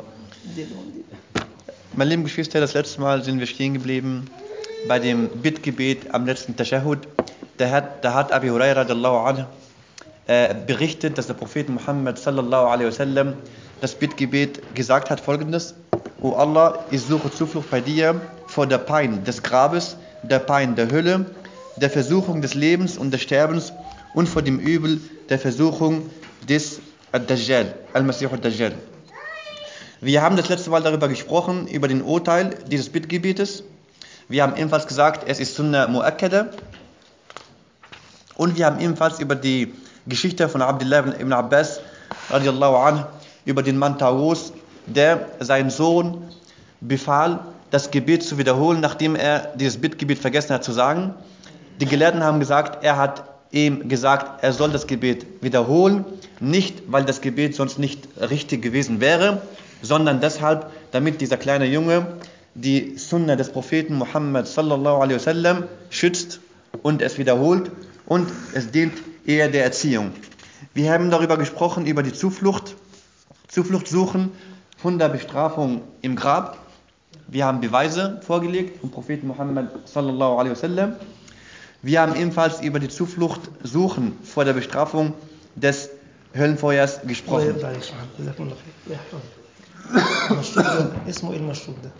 Meine lieben Geschwister, das letzte Mal sind wir stehen geblieben bei dem Bittgebet am letzten Tashahud. Da hat, da hat Abi Huraira radiallahu anhu, äh, berichtet, dass der Prophet Muhammad sallallahu alaihi wasallam das Bittgebet gesagt hat folgendes: O Allah, ich suche Zuflucht bei dir vor der Pein des Grabes, der Pein der Hölle, der Versuchung des Lebens und des Sterbens und vor dem Übel der Versuchung des Ad-Dajjal, Al-Masih Ad-Dajjal. Wir haben das letzte Mal darüber gesprochen, über den Urteil dieses Bittgebietes. Wir haben ebenfalls gesagt, es ist Sunnah Mu'akkada. Und wir haben ebenfalls über die Geschichte von Abdullah ibn Abbas radiallahu anh, über den Mann Taus, der seinen Sohn befahl, das Gebet zu wiederholen, nachdem er dieses Bittgebet vergessen hat zu sagen. Die Gelehrten haben gesagt, er hat ihm gesagt, er soll das Gebet wiederholen, nicht weil das Gebet sonst nicht richtig gewesen wäre, sondern deshalb, damit dieser kleine Junge die Sunna des Propheten Muhammad sallallahu alaihi wasallam schützt und es wiederholt und es dient eher der Erziehung. Wir haben darüber gesprochen, über die Zuflucht, Zuflucht suchen von der Bestrafung im Grab. Wir haben Beweise vorgelegt vom Propheten Muhammad sallallahu alaihi wasallam. Wir haben ebenfalls über die Zuflucht suchen vor der Bestrafung des Höllenfeuers الله gesprochen. يرضى عليك يا محمد جزاكم الله خير الله يحفظك المشروب ده اسمه ايه المشروب ده؟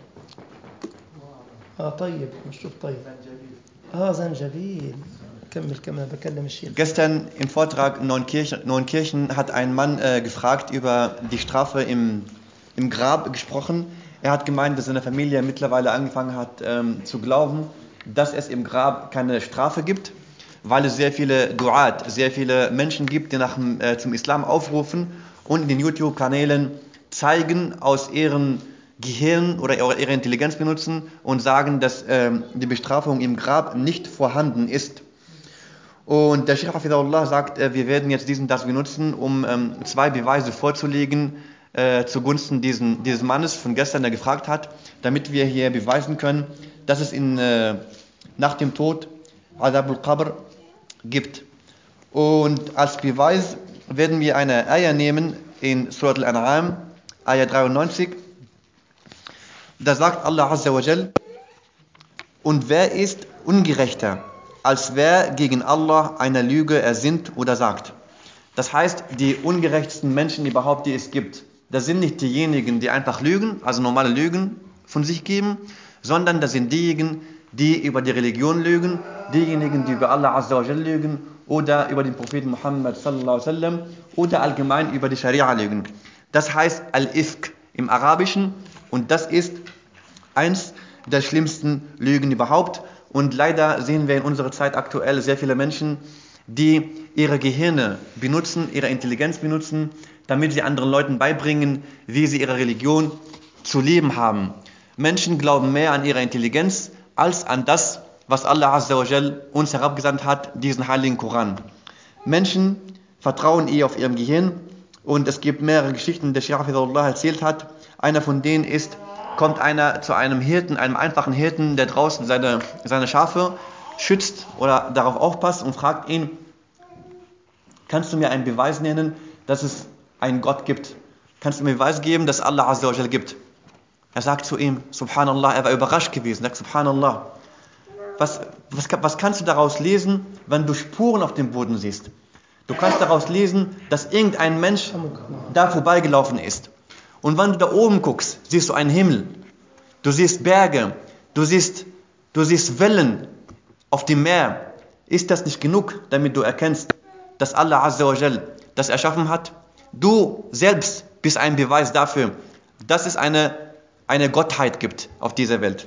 اه طيب مشروب طيب اه زنجبيل كمل كما بكلم الشيخ Gestern im Vortrag Neunkirchen, Neunkirchen hat ein Mann äh, gefragt über die Strafe im, im Grab gesprochen. Er hat gemeint, dass seine Familie mittlerweile angefangen hat ähm, zu glauben, dass es im Grab keine Strafe gibt, weil es sehr viele Duat, sehr viele Menschen gibt, die nach, dem, äh, zum Islam aufrufen und in den YouTube-Kanälen zeigen aus ihrem Gehirn oder ihrer ihrer Intelligenz benutzen und sagen, dass ähm, die Bestrafung im Grab nicht vorhanden ist. Und der Sheikh Hafidahullah sagt, äh, wir werden jetzt diesen das benutzen, um ähm, zwei Beweise vorzulegen äh, zugunsten diesen, dieses Mannes von gestern, der gefragt hat, damit wir hier beweisen können, dass es in, äh, nach dem Tod Adab al-Qabr gibt. Und als Beweis werden wir eine Eier nehmen in Surat al-An'am, Ayah 93. Da sagt Allah Azza wa Jal, und wer ist ungerechter, als wer gegen Allah eine Lüge ersinnt oder sagt? Das heißt, die ungerechtesten Menschen überhaupt, die es gibt, das sind nicht diejenigen, die einfach lügen, also normale Lügen von sich geben, sondern das sind diejenigen, die über die Religion lügen, diejenigen, die über Allah Azza wa Jal lügen oder über den Propheten Muhammad sallallahu alaihi wasallam oder allgemein über die Scharia lügen. Das heißt Al-Ifk im Arabischen und das ist eins der schlimmsten Lügen überhaupt. Und leider sehen wir in unserer Zeit aktuell sehr viele Menschen, die ihre Gehirne benutzen, ihre Intelligenz benutzen, damit sie anderen Leuten beibringen, wie sie ihre Religion zu leben haben. Menschen glauben mehr an ihre Intelligenz als an das, was Allah Azza wa Jal uns herabgesandt hat, diesen heiligen Koran. Menschen vertrauen eher auf ihrem Gehirn und es gibt mehrere Geschichten, die Sheikh Hafidullah erzählt hat. Einer von denen ist, kommt einer zu einem Hirten, einem einfachen Hirten, der draußen seine, seine Schafe schützt oder darauf aufpasst und fragt ihn, kannst du mir einen Beweis nennen, dass es einen Gott gibt? Kannst du mir Beweis geben, dass Allah Azza wa Jal gibt? Er sagt zu ihm, Subhanallah, er war überrascht gewesen, er sagt, Subhanallah, was, was, was kannst du daraus lesen, wenn du Spuren auf dem Boden siehst? Du kannst daraus lesen, dass irgendein Mensch da vorbeigelaufen ist. Und wenn du da oben guckst, siehst du einen Himmel, du siehst Berge, du siehst, du siehst Wellen auf dem Meer. Ist das nicht genug, damit du erkennst, dass Allah Azza wa Jal das erschaffen hat? Du selbst bist ein Beweis dafür, dass es eine, eine Gottheit gibt auf dieser Welt.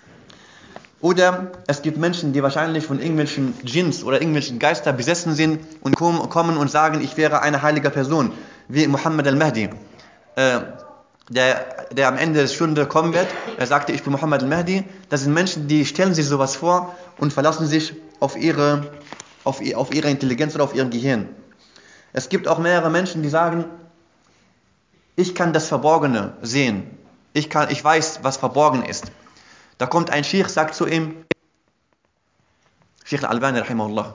Oder es gibt Menschen, die wahrscheinlich von irgendwelchen Djinns oder irgendwelchen Geister besessen sind und kommen und sagen, ich wäre eine heilige Person, wie Muhammad al-Mahdi, äh, der, der am Ende der Stunde kommen wird. Er sagte, ich bin Muhammad al-Mahdi. Das sind Menschen, die stellen sich sowas vor und verlassen sich auf ihre, auf, auf ihre Intelligenz oder auf ihr Gehirn. Es gibt auch mehrere Menschen, die sagen, ich kann das Verborgene sehen. Ich, kann, ich weiß, was verborgen ist. Da kommt ein Sheikh, sagt zu ihm, Sheikh al-Albani, rahimahullah.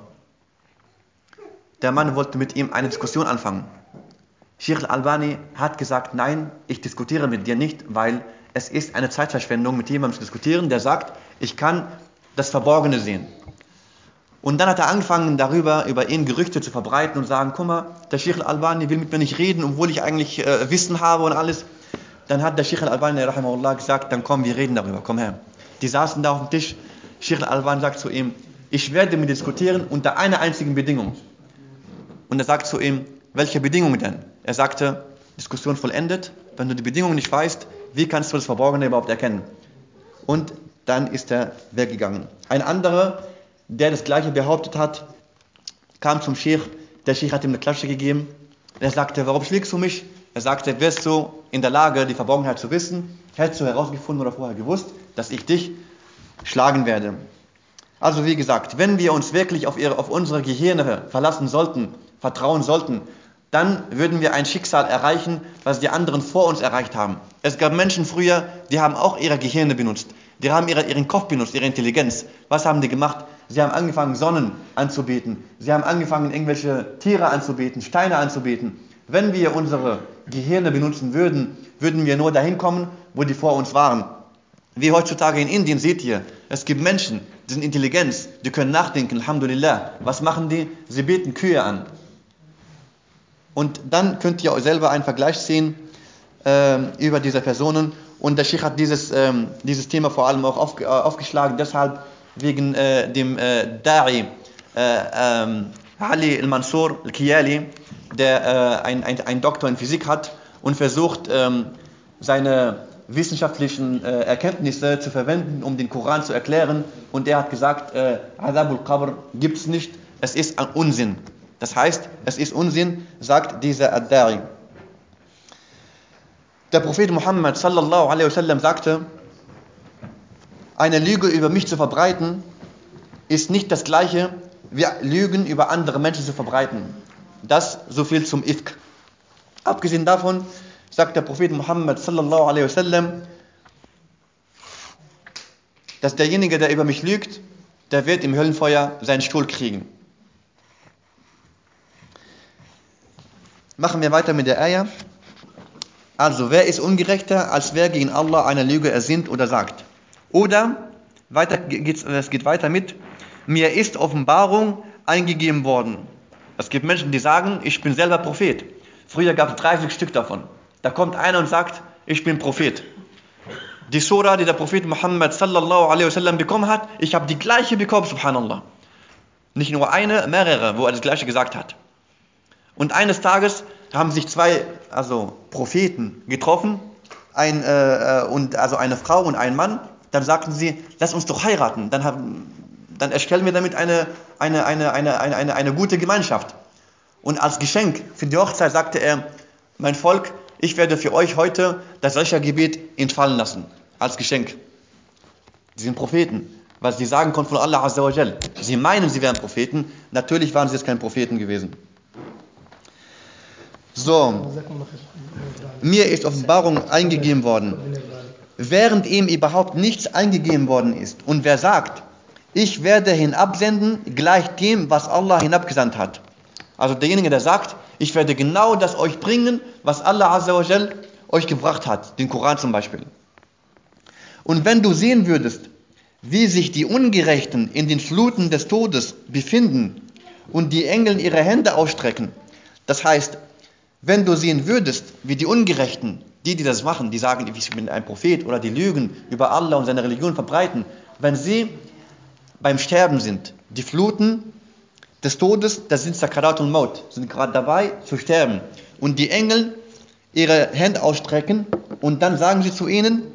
Der Mann wollte mit ihm eine Diskussion anfangen. Sheikh al-Albani hat gesagt, nein, ich diskutiere mit dir nicht, weil es ist eine Zeitverschwendung, mit jemandem zu diskutieren, der sagt, ich kann das Verborgene sehen. Und dann hat er angefangen, darüber, über ihn Gerüchte zu verbreiten und sagen, guck mal, der Sheikh al-Albani will mit mir nicht reden, obwohl ich eigentlich äh, Wissen habe und alles. Dann hat der Sheikh al-Albani, rahimahullah, gesagt, dann komm, wir reden darüber, komm her. Die saßen da auf dem Tisch. Sheikh al-Alban sagt zu ihm, ich werde mit dir diskutieren unter einer einzigen Bedingung. Und er sagt zu ihm, welche Bedingung denn? Er sagte, Diskussion vollendet, wenn du die Bedingung nicht weißt, wie kannst du das Verborgene überhaupt erkennen? Und dann ist er weggegangen. Ein anderer, der das gleiche behauptet hat, kam zum Sheikh, der Sheikh hat ihm eine Klatsche gegeben. Er sagte, warum schlägst du mich? Er sagte, wärst du in der Lage, die Verborgenheit zu wissen, hättest du herausgefunden oder vorher gewusst, dass ich dich schlagen werde. Also wie gesagt, wenn wir uns wirklich auf, ihre, auf unsere Gehirne verlassen sollten, vertrauen sollten, dann würden wir ein Schicksal erreichen, was die anderen vor uns erreicht haben. Es gab Menschen früher, die haben auch ihre Gehirne benutzt. Die haben ihre, ihren Kopf benutzt, ihre Intelligenz. Was haben die gemacht? Sie haben angefangen, Sonnen anzubeten. Sie haben angefangen, irgendwelche Tiere anzubeten, Steine anzubeten. Wenn wir unsere Gehirne benutzen würden, würden wir nur dahin kommen, wo die vor uns waren. Wie heutzutage in Indien seht ihr, es gibt Menschen, die sind Intelligenz, die können nachdenken, Alhamdulillah. Was machen die? Sie beten Kühe an. Und dann könnt ihr euch selber einen Vergleich sehen ähm, über diese Personen. Und der Sheikh hat dieses, ähm, dieses Thema vor allem auch auf, äh, aufgeschlagen, deshalb wegen äh, dem äh, Da'i äh, ähm, Ali al-Mansur al-Kiyali, der äh, ein, ein, ein Doktor in Physik hat und versucht, ähm, seine wissenschaftlichen äh, Erkenntnisse zu verwenden, um den Koran zu erklären. Und er hat gesagt, äh, Adabul Qabr gibt es nicht, es ist ein Unsinn. Das heißt, es ist Unsinn, sagt dieser Ad-Dari. Der Prophet Muhammad sallallahu alaihi wasallam sagte, eine Lüge über mich zu verbreiten, ist nicht das gleiche, wie Lügen über andere Menschen zu verbreiten. Das so viel zum Ifk. Abgesehen davon sagt der Prophet Muhammad sallallahu alaihi wasallam, dass derjenige, der über mich lügt, der wird im Höllenfeuer seinen Stuhl kriegen. Machen wir weiter mit der Eier. Also, wer ist ungerechter, als wer gegen Allah eine Lüge ersinnt oder sagt? Oder, weiter geht's, es geht weiter mit, mir ist Offenbarung eingegeben worden. Es gibt Menschen, die sagen, ich bin selber Prophet. Früher gab es 30 Stück davon. Da kommt einer und sagt, ich bin Prophet. Die Sura, die der Prophet Muhammad sallallahu alaihi wasallam bekommen hat, ich habe die gleiche bekommen, subhanallah. Nicht nur eine, mehrere, wo er das gleiche gesagt hat. Und eines Tages haben sich zwei, also Propheten getroffen, ein, äh, und, also eine Frau und ein Mann. Dann sagten sie, lass uns doch heiraten. Dann, haben, dann erstellen wir damit eine, eine, eine, eine, eine, eine, eine gute Gemeinschaft. Und als Geschenk für die Hochzeit sagte er, mein Volk, ich werde für euch heute das Rächergebet entfallen lassen. Als Geschenk. Sie sind Propheten. Was sie sagen, kommt von Allah Azza wa Jal. Sie meinen, sie wären Propheten. Natürlich waren sie jetzt keine Propheten gewesen. So, mir ist Offenbarung eingegeben worden, während ihm überhaupt nichts eingegeben worden ist. Und wer sagt, ich werde hinabsenden, gleich dem, was Allah hinabgesandt hat. Also derjenige, der sagt, ich werde genau das euch bringen, was Allah Azza wa Jal euch gebracht hat, den Koran zum Beispiel. Und wenn du sehen würdest, wie sich die Ungerechten in den Fluten des Todes befinden und die Engel ihre Hände ausstrecken, das heißt, wenn du sehen würdest, wie die Ungerechten, die, die das machen, die sagen, ich bin ein Prophet oder die Lügen über Allah und seine Religion verbreiten, wenn sie beim Sterben sind, die Fluten des Todes, das sind Sakarat und Maut, sind gerade dabei zu sterben. Und die Engel ihre Hände ausstrecken und dann sagen sie zu ihnen,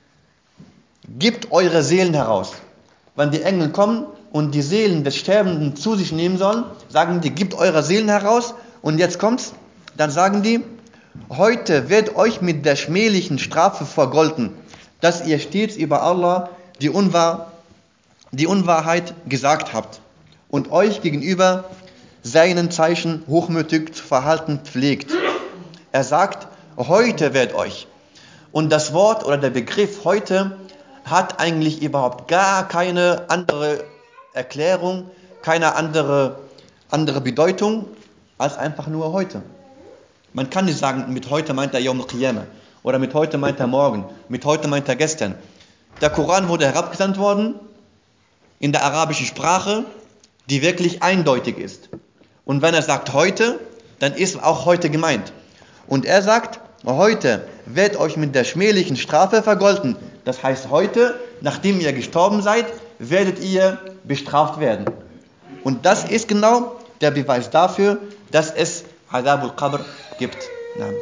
gebt eure Seelen heraus. Wenn die Engel kommen und die Seelen des Sterbenden zu sich nehmen sollen, sagen die, gebt eure Seelen heraus und jetzt kommt's, dann sagen die, heute wird euch mit der schmählichen Strafe vergolten, dass ihr stets über Allah die, Unwahr, die Unwahrheit gesagt habt und euch gegenüber seinen Zeichen hochmütig zu verhalten pflegt. Er sagt, heute wird euch. Und das Wort oder der Begriff heute hat eigentlich überhaupt gar keine andere Erklärung, keine andere, andere Bedeutung als einfach nur heute. Man kann nicht sagen, mit heute meint er Yom al-Qiyamah oder mit heute meint er morgen, mit heute meint er gestern. Der Koran wurde herabgesandt worden in der arabischen Sprache, die wirklich eindeutig ist. Und wenn er sagt heute, dann ist auch heute gemeint. Und er sagt, heute wird euch mit der schmählichen Strafe vergolten. Das heißt, heute, nachdem ihr gestorben seid, werdet ihr bestraft werden. Und das ist genau der Beweis dafür, dass es Adab al-Qabr gibt. نعم.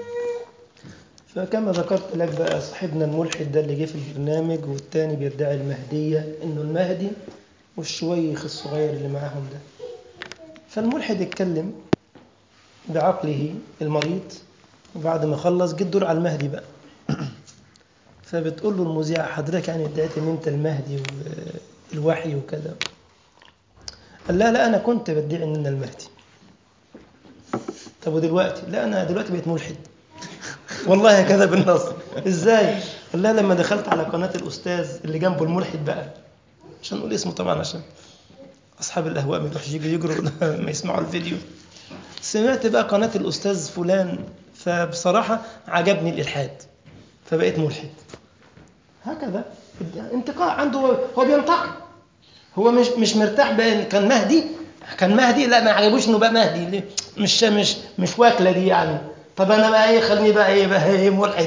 فكما ذكرت لك بقى صاحبنا الملحد ده اللي جه في البرنامج والتاني بيدعي المهدية انه المهدي والشويخ الصغير اللي معاهم ده فالملحد اتكلم بعقله المريض وبعد ما خلص جه الدور على المهدي بقى فبتقول له المذيعة حضرتك يعني ادعيت ان انت المهدي والوحي وكذا قال لا لا انا كنت بدعي ان انا المهدي طب ودلوقتي لا انا دلوقتي بقيت ملحد والله كذا بالنص ازاي قال لا لما دخلت على قناة الاستاذ اللي جنبه الملحد بقى عشان نقول اسمه طبعا عشان أصحاب الأهواء ما يروحش يجوا يجروا ما يسمعوا الفيديو سمعت بقى قناة الأستاذ فلان فبصراحة عجبني الإلحاد فبقيت ملحد هكذا انتقاء عنده هو بينتقي هو مش مش مرتاح بان كان مهدي كان مهدي لا ما عجبوش انه بقى مهدي ليه؟ مش مش مش واكله دي يعني طب انا بقى ايه خليني بقى ايه بقى ايه ملحد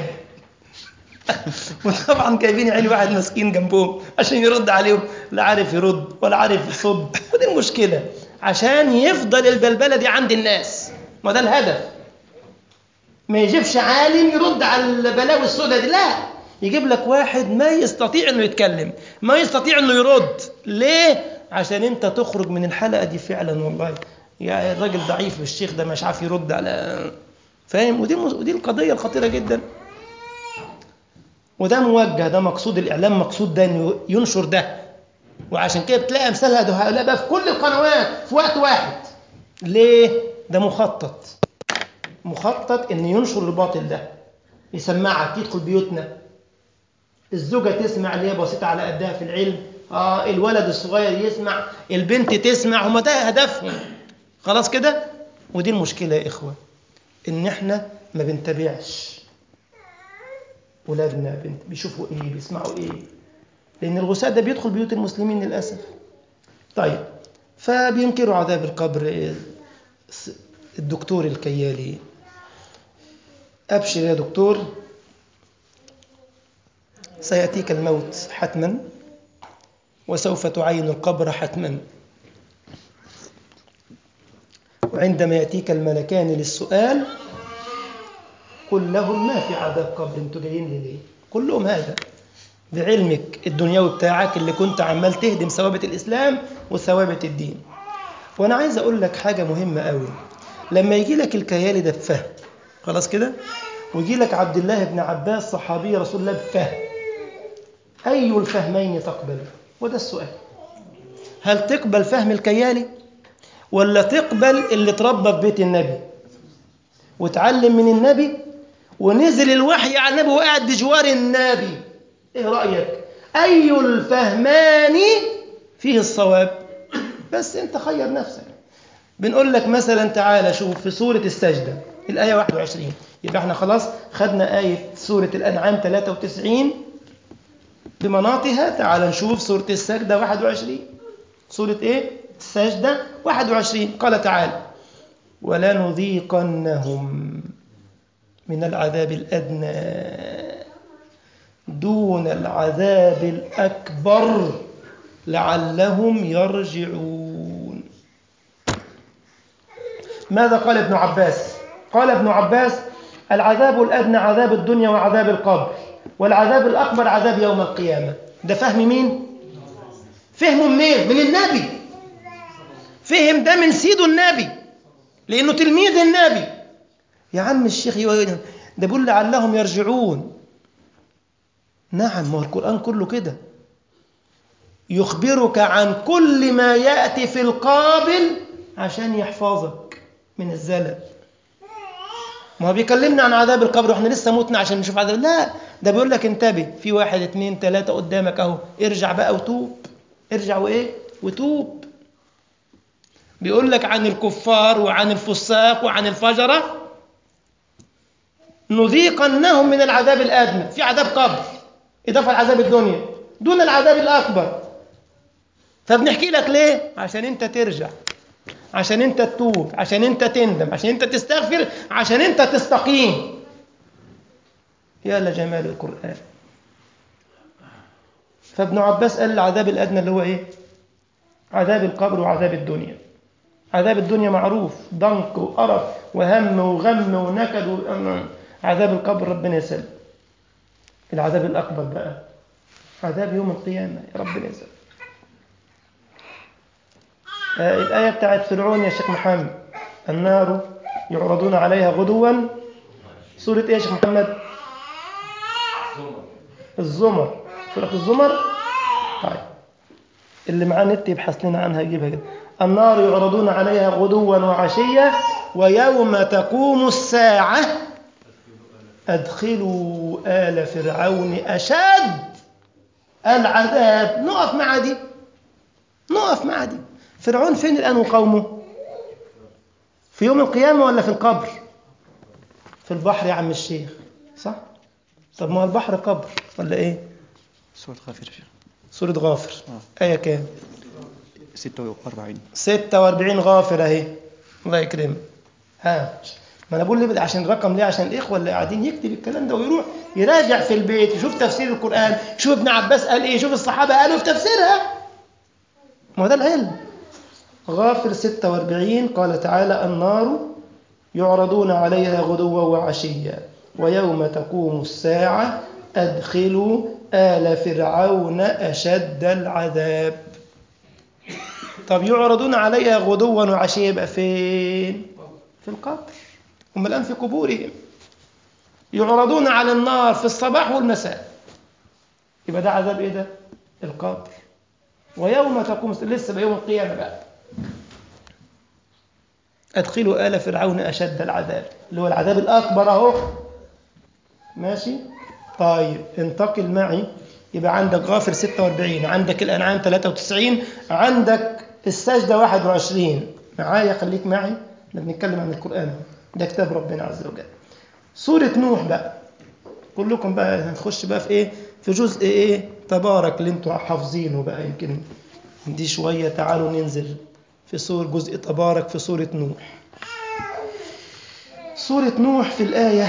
وطبعا جايبين عيني واحد مسكين جنبهم عشان يرد عليهم لا عارف يرد ولا عارف يصد ودي المشكله عشان يفضل البلبله دي عند الناس ما ده الهدف ما يجيبش عالم يرد على البلاوي السوداء دي لا يجيب لك واحد ما يستطيع انه يتكلم ما يستطيع انه يرد ليه عشان انت تخرج من الحلقه دي فعلا والله يا الراجل ضعيف الشيخ ده مش عارف يرد على فاهم ودي ودي القضيه الخطيره جدا وده موجه ده مقصود الاعلام مقصود ده انه ينشر ده وعشان كده بتلاقي امثال هؤلاء بقى في كل القنوات في وقت واحد ليه ده مخطط مخطط ان ينشر الباطل ده يسمعك يدخل بيوتنا الزوجه تسمع اللي هي بسيطه على قدها في العلم اه الولد الصغير يسمع البنت تسمع هما ده هدفهم خلاص كده ودي المشكله يا اخوه ان احنا ما بنتابعش ولادنا بنت بيشوفوا ايه بيسمعوا ايه لان الغثاء ده بيدخل بيوت المسلمين للاسف طيب فبينكروا عذاب القبر الدكتور الكيالي ابشر يا دكتور سياتيك الموت حتما وسوف تعين القبر حتما وعندما ياتيك الملكان للسؤال قل لهم ما في عذاب قبر انتوا جايين لي ليه قل لهم هذا بعلمك الدنيوي بتاعك اللي كنت عمال تهدم ثوابت الاسلام وثوابت الدين وانا عايز اقول لك حاجه مهمه قوي لما يجي لك الكيالي ده بفهم خلاص كده ويجي لك عبد الله بن عباس صحابي رسول الله بفهم اي الفهمين تقبل وده السؤال هل تقبل فهم الكيالي ولا تقبل اللي اتربى في بيت النبي وتعلم من النبي ونزل الوحي على النبي وقعد بجوار النبي ايه رايك اي الفهمان فيه الصواب بس انت خير نفسك بنقول لك مثلا تعالى شوف في سوره السجده الايه 21 يبقى احنا خلاص خدنا ايه سوره الانعام 93 بمناطها تعال نشوف سوره السجده 21 سوره ايه السجده 21 قال تعالى ولنذيقنهم من العذاب الادنى دون العذاب الاكبر لعلهم يرجعون ماذا قال ابن عباس قال ابن عباس العذاب الادنى عذاب الدنيا وعذاب القبر والعذاب الاكبر عذاب يوم القيامه ده فهم مين فهمه منين من النبي فهم ده من سيده النبي لانه تلميذ النبي يا عم الشيخ ده بيقول لعلهم يرجعون نعم ما هو القران كله كده يخبرك عن كل ما ياتي في القابل عشان يحفظك من الزلل ما هو بيكلمنا عن عذاب القبر واحنا لسه متنا عشان نشوف عذاب لا ده بيقول لك انتبه في واحد اتنين تلاتة قدامك اهو ارجع بقى وتوب ارجع وايه وتوب بيقول لك عن الكفار وعن الفساق وعن الفجرة نذيقنهم من العذاب الأدنى في عذاب قبر إضافة لعذاب الدنيا دون العذاب الأكبر فبنحكي لك ليه عشان انت ترجع عشان انت تتوب عشان انت تندم عشان انت تستغفر عشان انت تستقيم يا لجمال القرآن فابن عباس قال العذاب الأدنى اللي هو إيه عذاب القبر وعذاب الدنيا عذاب الدنيا معروف ضنك وقرف وهم وغم ونكد و... عذاب القبر ربنا يسلم العذاب الأكبر بقى عذاب يوم القيامة يا ربنا يسلم آه الآية بتاعت فرعون يا شيخ محمد النار يعرضون عليها غدوا سورة إيه يا شيخ محمد الزمر سورة الزمر طيب اللي معاه نت يبحث لنا عنها يجيبها كده النار يعرضون عليها غدوا وعشية ويوم تقوم الساعة أدخلوا آل فرعون أشد العذاب نقف مع دي نقف مع دي فرعون فين الآن وقومه في يوم القيامة ولا في القبر في البحر يا عم الشيخ صح طب ما هو البحر قبر ولا ايه سورة غافر يا شيخ سورة غافر آية كام 46 46 غافر اهي الله يكرمك ها ما انا بقول ليه عشان الرقم ليه عشان الاخوه اللي قاعدين يكتب الكلام ده ويروح يراجع في البيت يشوف تفسير القران شوف ابن عباس قال ايه شوف الصحابه قالوا في تفسيرها ما هو ده العلم غافر 46 قال تعالى النار يعرضون عليها غدوا وعشيا ويوم تقوم الساعه ادخلوا ال فرعون اشد العذاب طب يعرضون عليها غدوا وعشيا يبقى فين في القبر هم الآن في قبورهم يعرضون على النار في الصباح والمساء يبقى ده عذاب ايه ده القبر ويوم تقوم لسه بيوم القيامة بقى أدخلوا آل فرعون أشد العذاب اللي هو العذاب الأكبر أهو ماشي طيب انتقل معي يبقى عندك غافر 46 عندك الأنعام 93 عندك السجدة 21 معايا خليك معي احنا بنتكلم عن القرآن ده كتاب ربنا عز وجل سورة نوح بقى كلكم بقى هنخش بقى في ايه في جزء ايه تبارك اللي انتوا حافظينه بقى يمكن دي شوية تعالوا ننزل في سور جزء تبارك في سورة نوح سورة نوح في الآية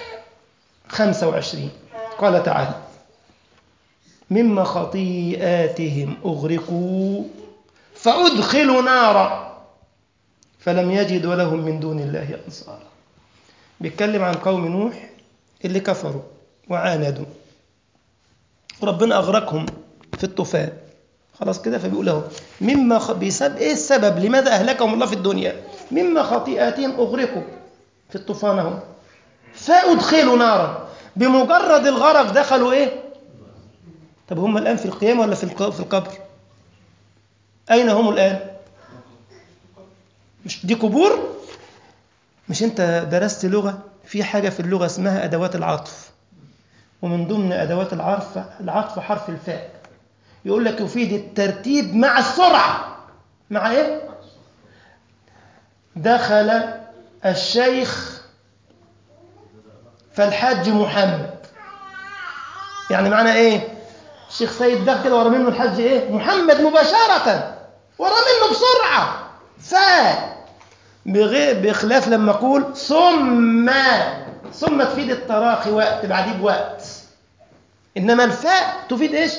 25 قال تعالى مما خطيئاتهم أغرقوا فأدخلوا نارا فلم يجدوا لهم من دون الله أنصارا بيتكلم عن قوم نوح اللي كفروا وعاندوا وربنا أغرقهم في الطوفان خلاص كده فبيقول لهم مما خ... بسبب ايه السبب لماذا اهلكهم الله في الدنيا مما خطيئاتهم اغرقوا في الطوفان اهو فادخلوا نارا بمجرد الغرق دخلوا ايه طب هم الان في القيامه ولا في الق- في القبر اين هم الان مش دي قبور مش انت درست لغه في حاجه في اللغه اسمها ادوات العطف ومن ضمن ادوات العطف العطف حرف الفاء يقول لك يفيد الترتيب مع السرعة مع ايه دخل الشيخ فالحاج محمد يعني معنى ايه الشيخ سيد دخل كده ورا منه الحاج ايه محمد مباشرة ورا منه بسرعة ف بغير بخلاف لما اقول ثم ثم تفيد التراخي وقت بعديه بوقت انما الفاء تفيد ايش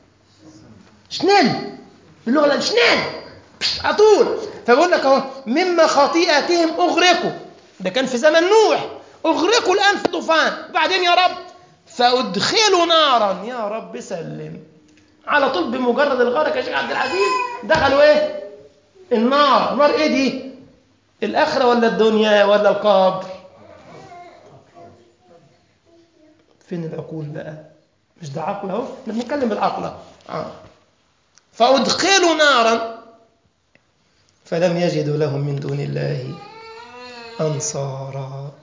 شنل باللغه الأ- شنل بش، على طول فبقول لك اهو مما خطيئتهم اغرقوا ده كان في زمن نوح اغرقوا الان في طوفان وبعدين يا رب فادخلوا نارا يا رب سلم على طول بمجرد الغرق يا شيخ عبد العزيز دخلوا ايه النار نار ايه دي الاخره ولا الدنيا ولا القبر فين العقول بقى مش ده عقل اهو احنا بنتكلم بالعقل أهو. آه. فأدخلوا نارا فلم يجدوا لهم من دون الله أنصارا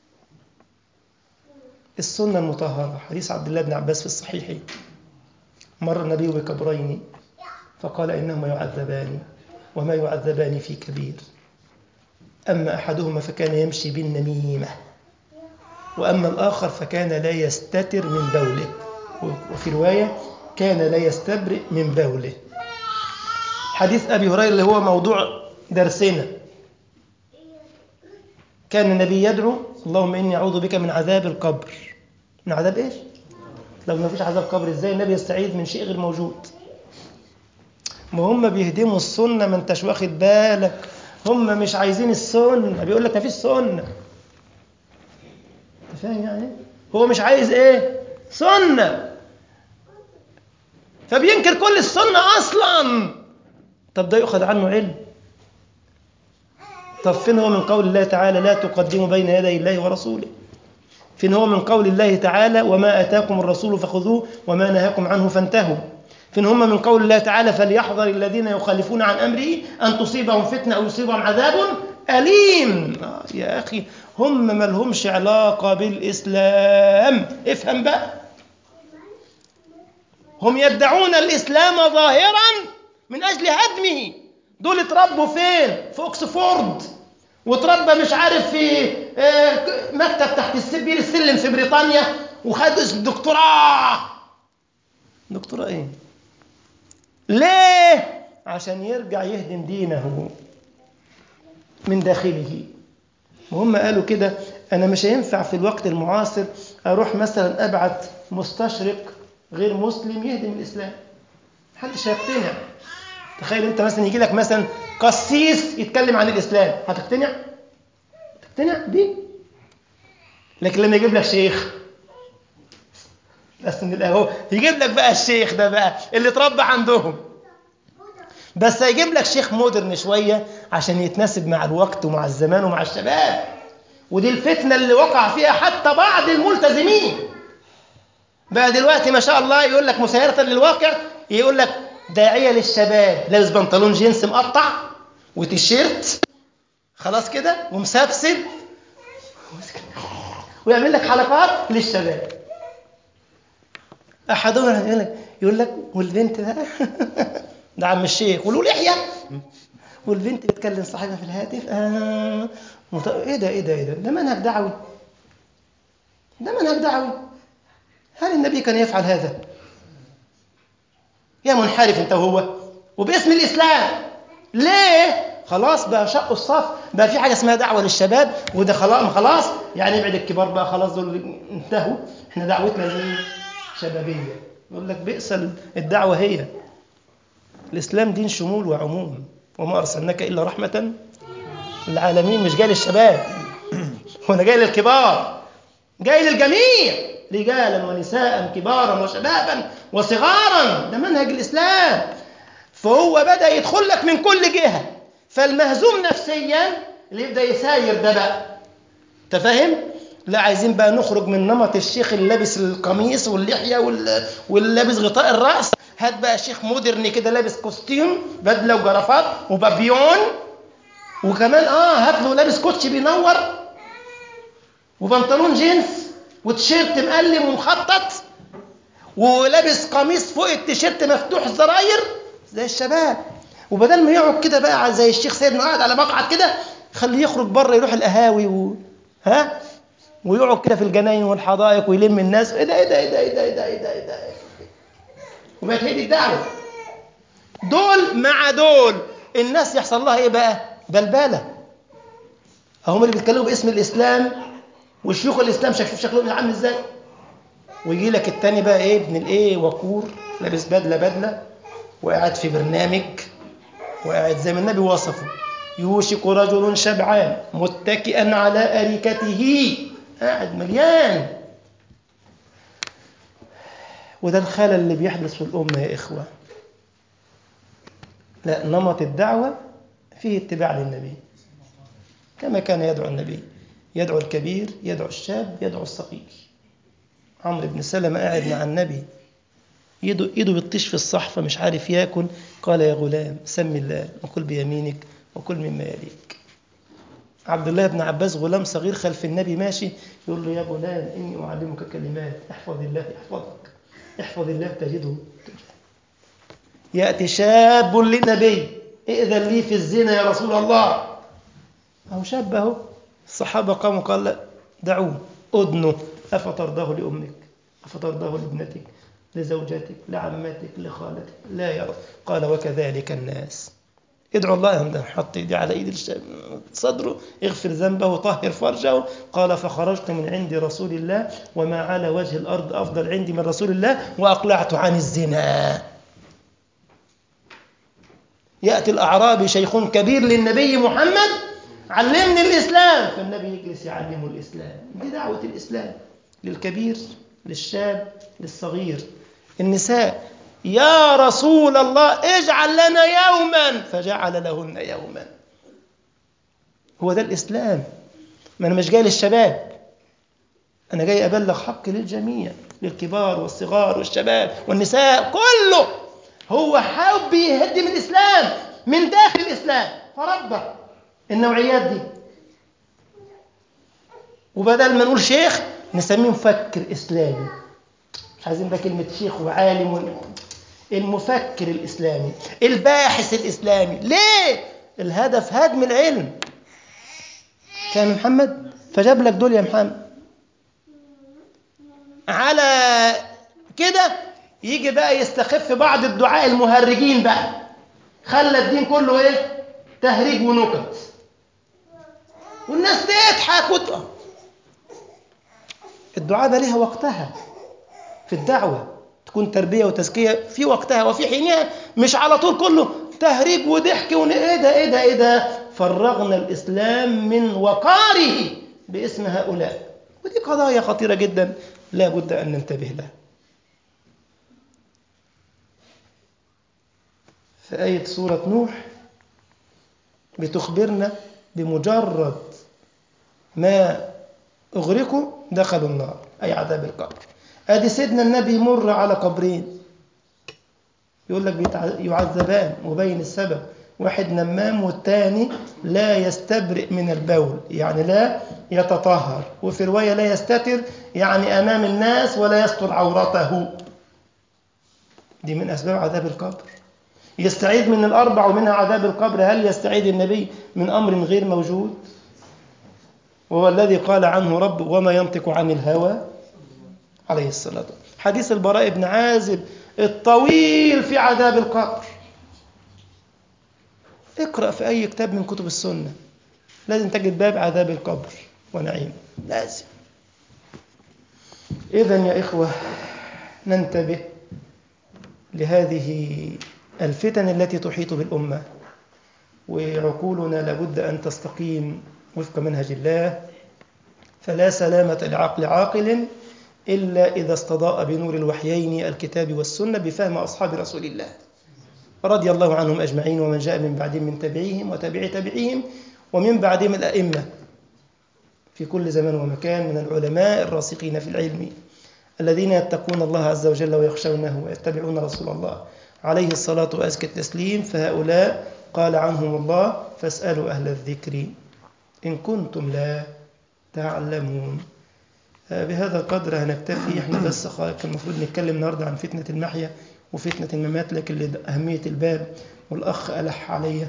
السنة المطهرة حديث عبد الله بن عباس في الصحيح مر النبي بكبرين فقال إنهما يعذبان وما يعذبان في كبير أما أحدهما فكان يمشي بالنميمة وأما الآخر فكان لا يستتر من بوله وفي رواية كان لا يستبرئ من بوله حديث أبي هريرة اللي هو موضوع درسنا كان النبي يدعو اللهم إني أعوذ بك من عذاب القبر من عذاب إيش؟ لو ما فيش عذاب قبر إزاي النبي يستعيذ من شيء غير موجود ما هم بيهدموا السنة ما انتش واخد بالك هم مش عايزين السنة بيقول لك ما فيش سنة انت فاهم يعني إيه؟ هو مش عايز ايه سنة فبينكر كل السنة أصلا طب ده يؤخذ عنه علم طب فين هو من قول الله تعالى لا تقدموا بين يدي الله ورسوله فين هو من قول الله تعالى وما أتاكم الرسول فخذوه وما نهاكم عنه فانتهوا فين هم من قول الله تعالى فليحذر الذين يخالفون عن أمره أن تصيبهم فتنة أو يصيبهم عذاب أليم آه يا أخي هم ما لهمش علاقة بالإسلام افهم بقى هم يدعون الإسلام ظاهرا من أجل هدمه دول اتربوا فين في اوكسفورد واتربى مش عارف في آه، مكتب تحت السبيل السلم في بريطانيا وخد دكتوراه دكتوراه ايه ليه عشان يرجع يهدم دينه من داخله وهم قالوا كده انا مش هينفع في الوقت المعاصر اروح مثلا ابعت مستشرق غير مسلم يهدم الاسلام محدش هيقتنع تخيل انت مثلا يجي لك مثلا قسيس يتكلم عن الاسلام هتقتنع تقتنع بيه لكن لما يجيب لك شيخ بس من الاهو يجيب لك بقى الشيخ ده بقى اللي اتربى عندهم بس هيجيب لك شيخ مودرن شويه عشان يتناسب مع الوقت ومع الزمان ومع الشباب ودي الفتنه اللي وقع فيها حتى بعض الملتزمين بقى دلوقتي ما شاء الله يقول لك مسيرة للواقع يقول لك داعية للشباب لابس بنطلون جينز مقطع وتيشيرت خلاص كده ومسبسب ويعمل لك حلقات للشباب احدهم يقول لك يقول لك والبنت ده ده عم الشيخ وله لحيه والبنت بتكلم صاحبها في الهاتف آه مط... ايه ده ايه ده ايه ده ده منهج دعوي ده منهج دعوي هل النبي كان يفعل هذا يا منحرف انت وهو وباسم الاسلام ليه خلاص بقى شقوا الصف بقى في حاجه اسمها دعوه للشباب وده خلاص خلاص يعني ابعد الكبار بقى خلاص دول انتهوا احنا دعوتنا ليه شبابيه يقول لك بئس الدعوه هي الاسلام دين شمول وعموم وما ارسلناك الا رحمه للعالمين مش جاي للشباب هنا جاي للكبار جاي للجميع رجالا ونساء كبارا وشبابا وصغارا ده منهج الاسلام فهو بدا يدخل لك من كل جهه فالمهزوم نفسيا اللي يبدا يساير ده بقى انت فاهم لا عايزين بقى نخرج من نمط الشيخ اللي لابس القميص واللحيه وال... واللي لابس غطاء الراس هات بقى شيخ مودرن كده لابس كوستيم بدله وجرافات وبابيون وكمان اه هات له لابس كوتشي بينور وبنطلون جينز وتيشيرت مقلم ومخطط ولابس قميص فوق التيشيرت مفتوح الزراير زي الشباب وبدل ما يقعد كده بقى زي الشيخ سيد ما قاعد على مقعد كده خليه يخرج بره يروح القهاوي و... ها ويقعد كده في الجناين والحدائق ويلم الناس ايه ده ايه ده ايه ده ايه ده ايه ده ايه ده, إيه ده؟ وبقت هي دي الدعوه دول مع دول الناس يحصل لها ايه بقى بلبله هم اللي بيتكلموا باسم الاسلام وشيوخ الاسلام شوف شكلهم عامل ازاي ويجي لك التاني بقى ايه ابن الايه وقور لابس بدله بدله وقاعد في برنامج وقاعد زي ما النبي وصفه يوشك رجل شبعان متكئا على أريكته قاعد مليان وده الخلل اللي بيحدث في الأمة يا إخوة لا نمط الدعوة فيه اتباع للنبي كما كان يدعو النبي يدعو الكبير يدعو الشاب يدعو الصغير عمرو بن سلمة قاعد مع النبي ايده ايده بتطيش في الصحفة مش عارف ياكل قال يا غلام سم الله وكل بيمينك وكل مما يليك عبد الله بن عباس غلام صغير خلف النبي ماشي يقول له يا غلام إني أعلمك كلمات احفظ الله يحفظك احفظ الله تجده يأتي شاب للنبي ائذن لي في الزنا يا رسول الله أو شاب أهو الصحابة قاموا قال لا دعوه أدنه أفترضاه لأمك أفترضاه لابنتك لزوجتك لعمتك لخالتك لا يا رب قال وكذلك الناس ادعو الله ان حط ايدي على ايد الشاب صدره اغفر ذنبه وطهر فرجه قال فخرجت من عند رسول الله وما على وجه الارض افضل عندي من رسول الله واقلعت عن الزنا ياتي الاعرابي شيخ كبير للنبي محمد علمني الاسلام فالنبي يجلس يعلمه الاسلام دي دعوه الاسلام للكبير للشاب للصغير النساء يا رسول الله اجعل لنا يوما فجعل لهن يوما هو ده الإسلام ما أنا مش جاي للشباب أنا جاي أبلغ حقي للجميع للكبار والصغار والشباب والنساء كله هو حب يهدم الإسلام من داخل الإسلام فربى النوعيات دي وبدل ما نقول شيخ نسميه مفكر إسلامي مش عايزين بقى كلمة شيخ وعالم و... المفكر الإسلامي الباحث الإسلامي ليه؟ الهدف هدم العلم فاهم محمد؟ فجاب لك دول يا محمد على كده يجي بقى يستخف بعض الدعاء المهرجين بقى خلى الدين كله ايه تهريج ونكت والناس تضحك وت... الدعاء ده ليها وقتها في الدعوة تكون تربية وتزكية في وقتها وفي حينها مش على طول كله تهريج وضحك ون... ايه ده ايه ده ايه ده فرغنا الإسلام من وقاره باسم هؤلاء ودي قضايا خطيرة جدا لا بد أن ننتبه لها في آية سورة نوح بتخبرنا بمجرد ما أغرقوا دخلوا النار أي عذاب القبر أدي سيدنا النبي يمر على قبرين يقول لك يعذبان وبين السبب واحد نمام والتاني لا يستبرئ من البول يعني لا يتطهر وفي رواية لا يستتر يعني أمام الناس ولا يستر عورته دي من أسباب عذاب القبر يستعيد من الأربع ومنها عذاب القبر هل يستعيد النبي من أمر غير موجود وهو الذي قال عنه رب وما ينطق عن الهوى عليه الصلاة والسلام حديث البراء بن عازب الطويل في عذاب القبر اقرأ في أي كتاب من كتب السنة لازم تجد باب عذاب القبر ونعيم لازم إذا يا إخوة ننتبه لهذه الفتن التي تحيط بالأمة وعقولنا لابد أن تستقيم وفق منهج الله فلا سلامة لعقل عاقل إلا إذا استضاء بنور الوحيين الكتاب والسنة بفهم أصحاب رسول الله رضي الله عنهم أجمعين ومن جاء من بعدهم من تبعيهم وتابعي تابعيهم ومن بعدهم الأئمة في كل زمان ومكان من العلماء الراسخين في العلم الذين يتقون الله عز وجل ويخشونه ويتبعون رسول الله عليه الصلاة وأزكى التسليم فهؤلاء قال عنهم الله فاسألوا أهل الذكر إن كنتم لا تعلمون بهذا القدر هنكتفي احنا بس كان المفروض نتكلم النهارده عن فتنة المحيا وفتنة الممات لكن لأهمية الباب والأخ ألح علي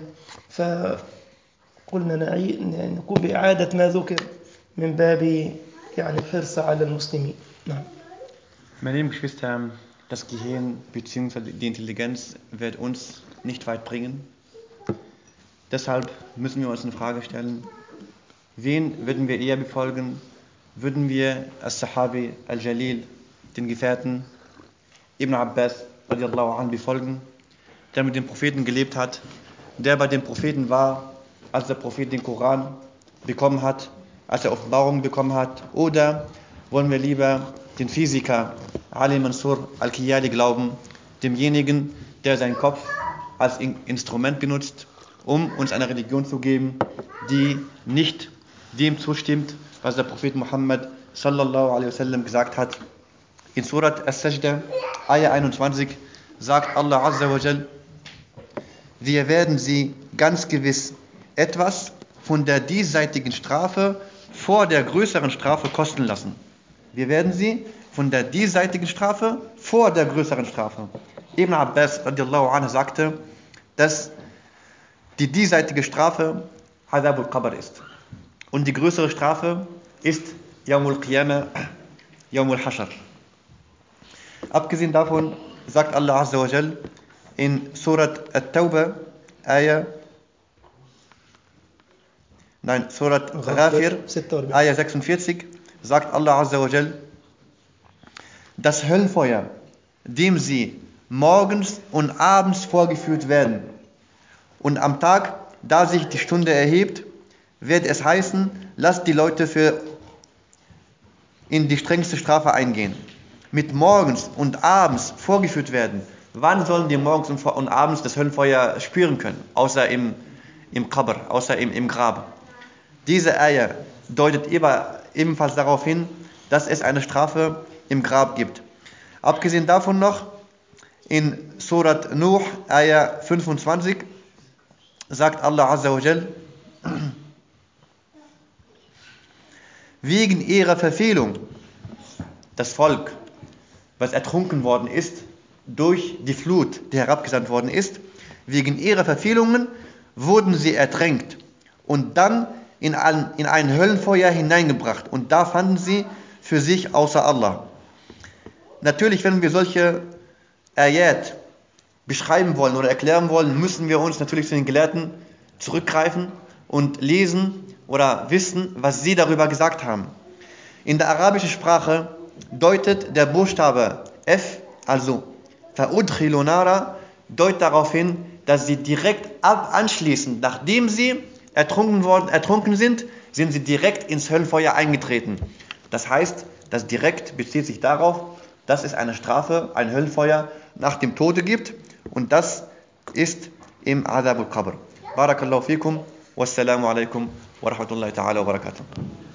فقلنا نعيد نقوم بإعادة ما ذكر من باب يعني الحرص على المسلمين نعم Meine lieben Geschwister, das Gehirn bzw. die Intelligenz wird uns nicht weit bringen. Deshalb müssen wir uns eine Frage stellen, wen würden wir eher befolgen? Würden wir As-Sahabi Al-Jalil, den Gefährten Ibn Abbas radiallahu anh, befolgen, der mit dem Propheten gelebt hat, der bei dem Propheten war, als der Prophet den Koran bekommen hat, als er Offenbarung bekommen hat? Oder wollen wir lieber den Physiker Ali Mansur Al-Kiyali glauben, demjenigen, der seinen Kopf als Instrument benutzt, um uns eine Religion zu geben, die nicht dem zustimmt, was der Prophet Muhammad sallallahu alaihi wasallam gesagt hat. In Surat As-Sajda, Ayah 21, sagt Allah Azza wa Jal, wir werden sie ganz gewiss etwas von der diesseitigen Strafe vor der größeren Strafe kosten lassen. Wir werden sie von der diesseitigen Strafe vor der größeren Strafe. Ibn Abbas radiallahu anhu sagte, dass die diesseitige Strafe Adabul Qabr ist. Und die größere Strafe ist Yawmul Qiyamah, Yawmul Hashar. Abgesehen davon sagt Allah Azza wa Jal in Surat At-Tawbah, Ayah, nein, Surat Ghafir, Ayah 46, sagt Allah Azza wa Jal, das Höllenfeuer, dem sie morgens und abends vorgeführt werden. Und am Tag, da sich die Stunde erhebt, wird es heißen, lasst die Leute für in die strengste Strafe eingehen. Mit morgens und abends vorgeführt werden. Wann sollen die morgens und abends das Höllenfeuer spüren können? Außer im, im Qabr, außer im, im Grab. Diese Eier deutet ebenfalls darauf hin, dass es eine Strafe im Grab gibt. Abgesehen davon noch, in Surat Nuh, Ayah 25, sagt Allah Azza wa Jal, wegen ihrer Verfehlung, das Volk, was ertrunken worden ist, durch die Flut, die herabgesandt worden ist. Wegen ihrer Verfehlungen wurden sie ertränkt und dann in ein, in ein Höllenfeuer hineingebracht. Und da fanden sie für sich außer Allah. Natürlich, wenn wir solche Ayat beschreiben wollen oder erklären wollen, müssen wir uns natürlich zu den Gelehrten zurückgreifen und lesen oder wissen, was sie darüber gesagt haben. In der arabischen Sprache deutet der Buchstabe F, also Fa'udkhilunara, deutet darauf hin, dass sie direkt ab anschließend, nachdem sie ertrunken, worden, ertrunken sind, sind sie direkt ins Höllenfeuer eingetreten. Das heißt, das direkt bezieht sich darauf, dass es eine Strafe, ein Höllenfeuer nach dem Tode gibt und das ist im Adab al-Qabr. Barakallahu fikum, wassalamu alaikum wa rahmatullahi ta'ala wa barakatuh.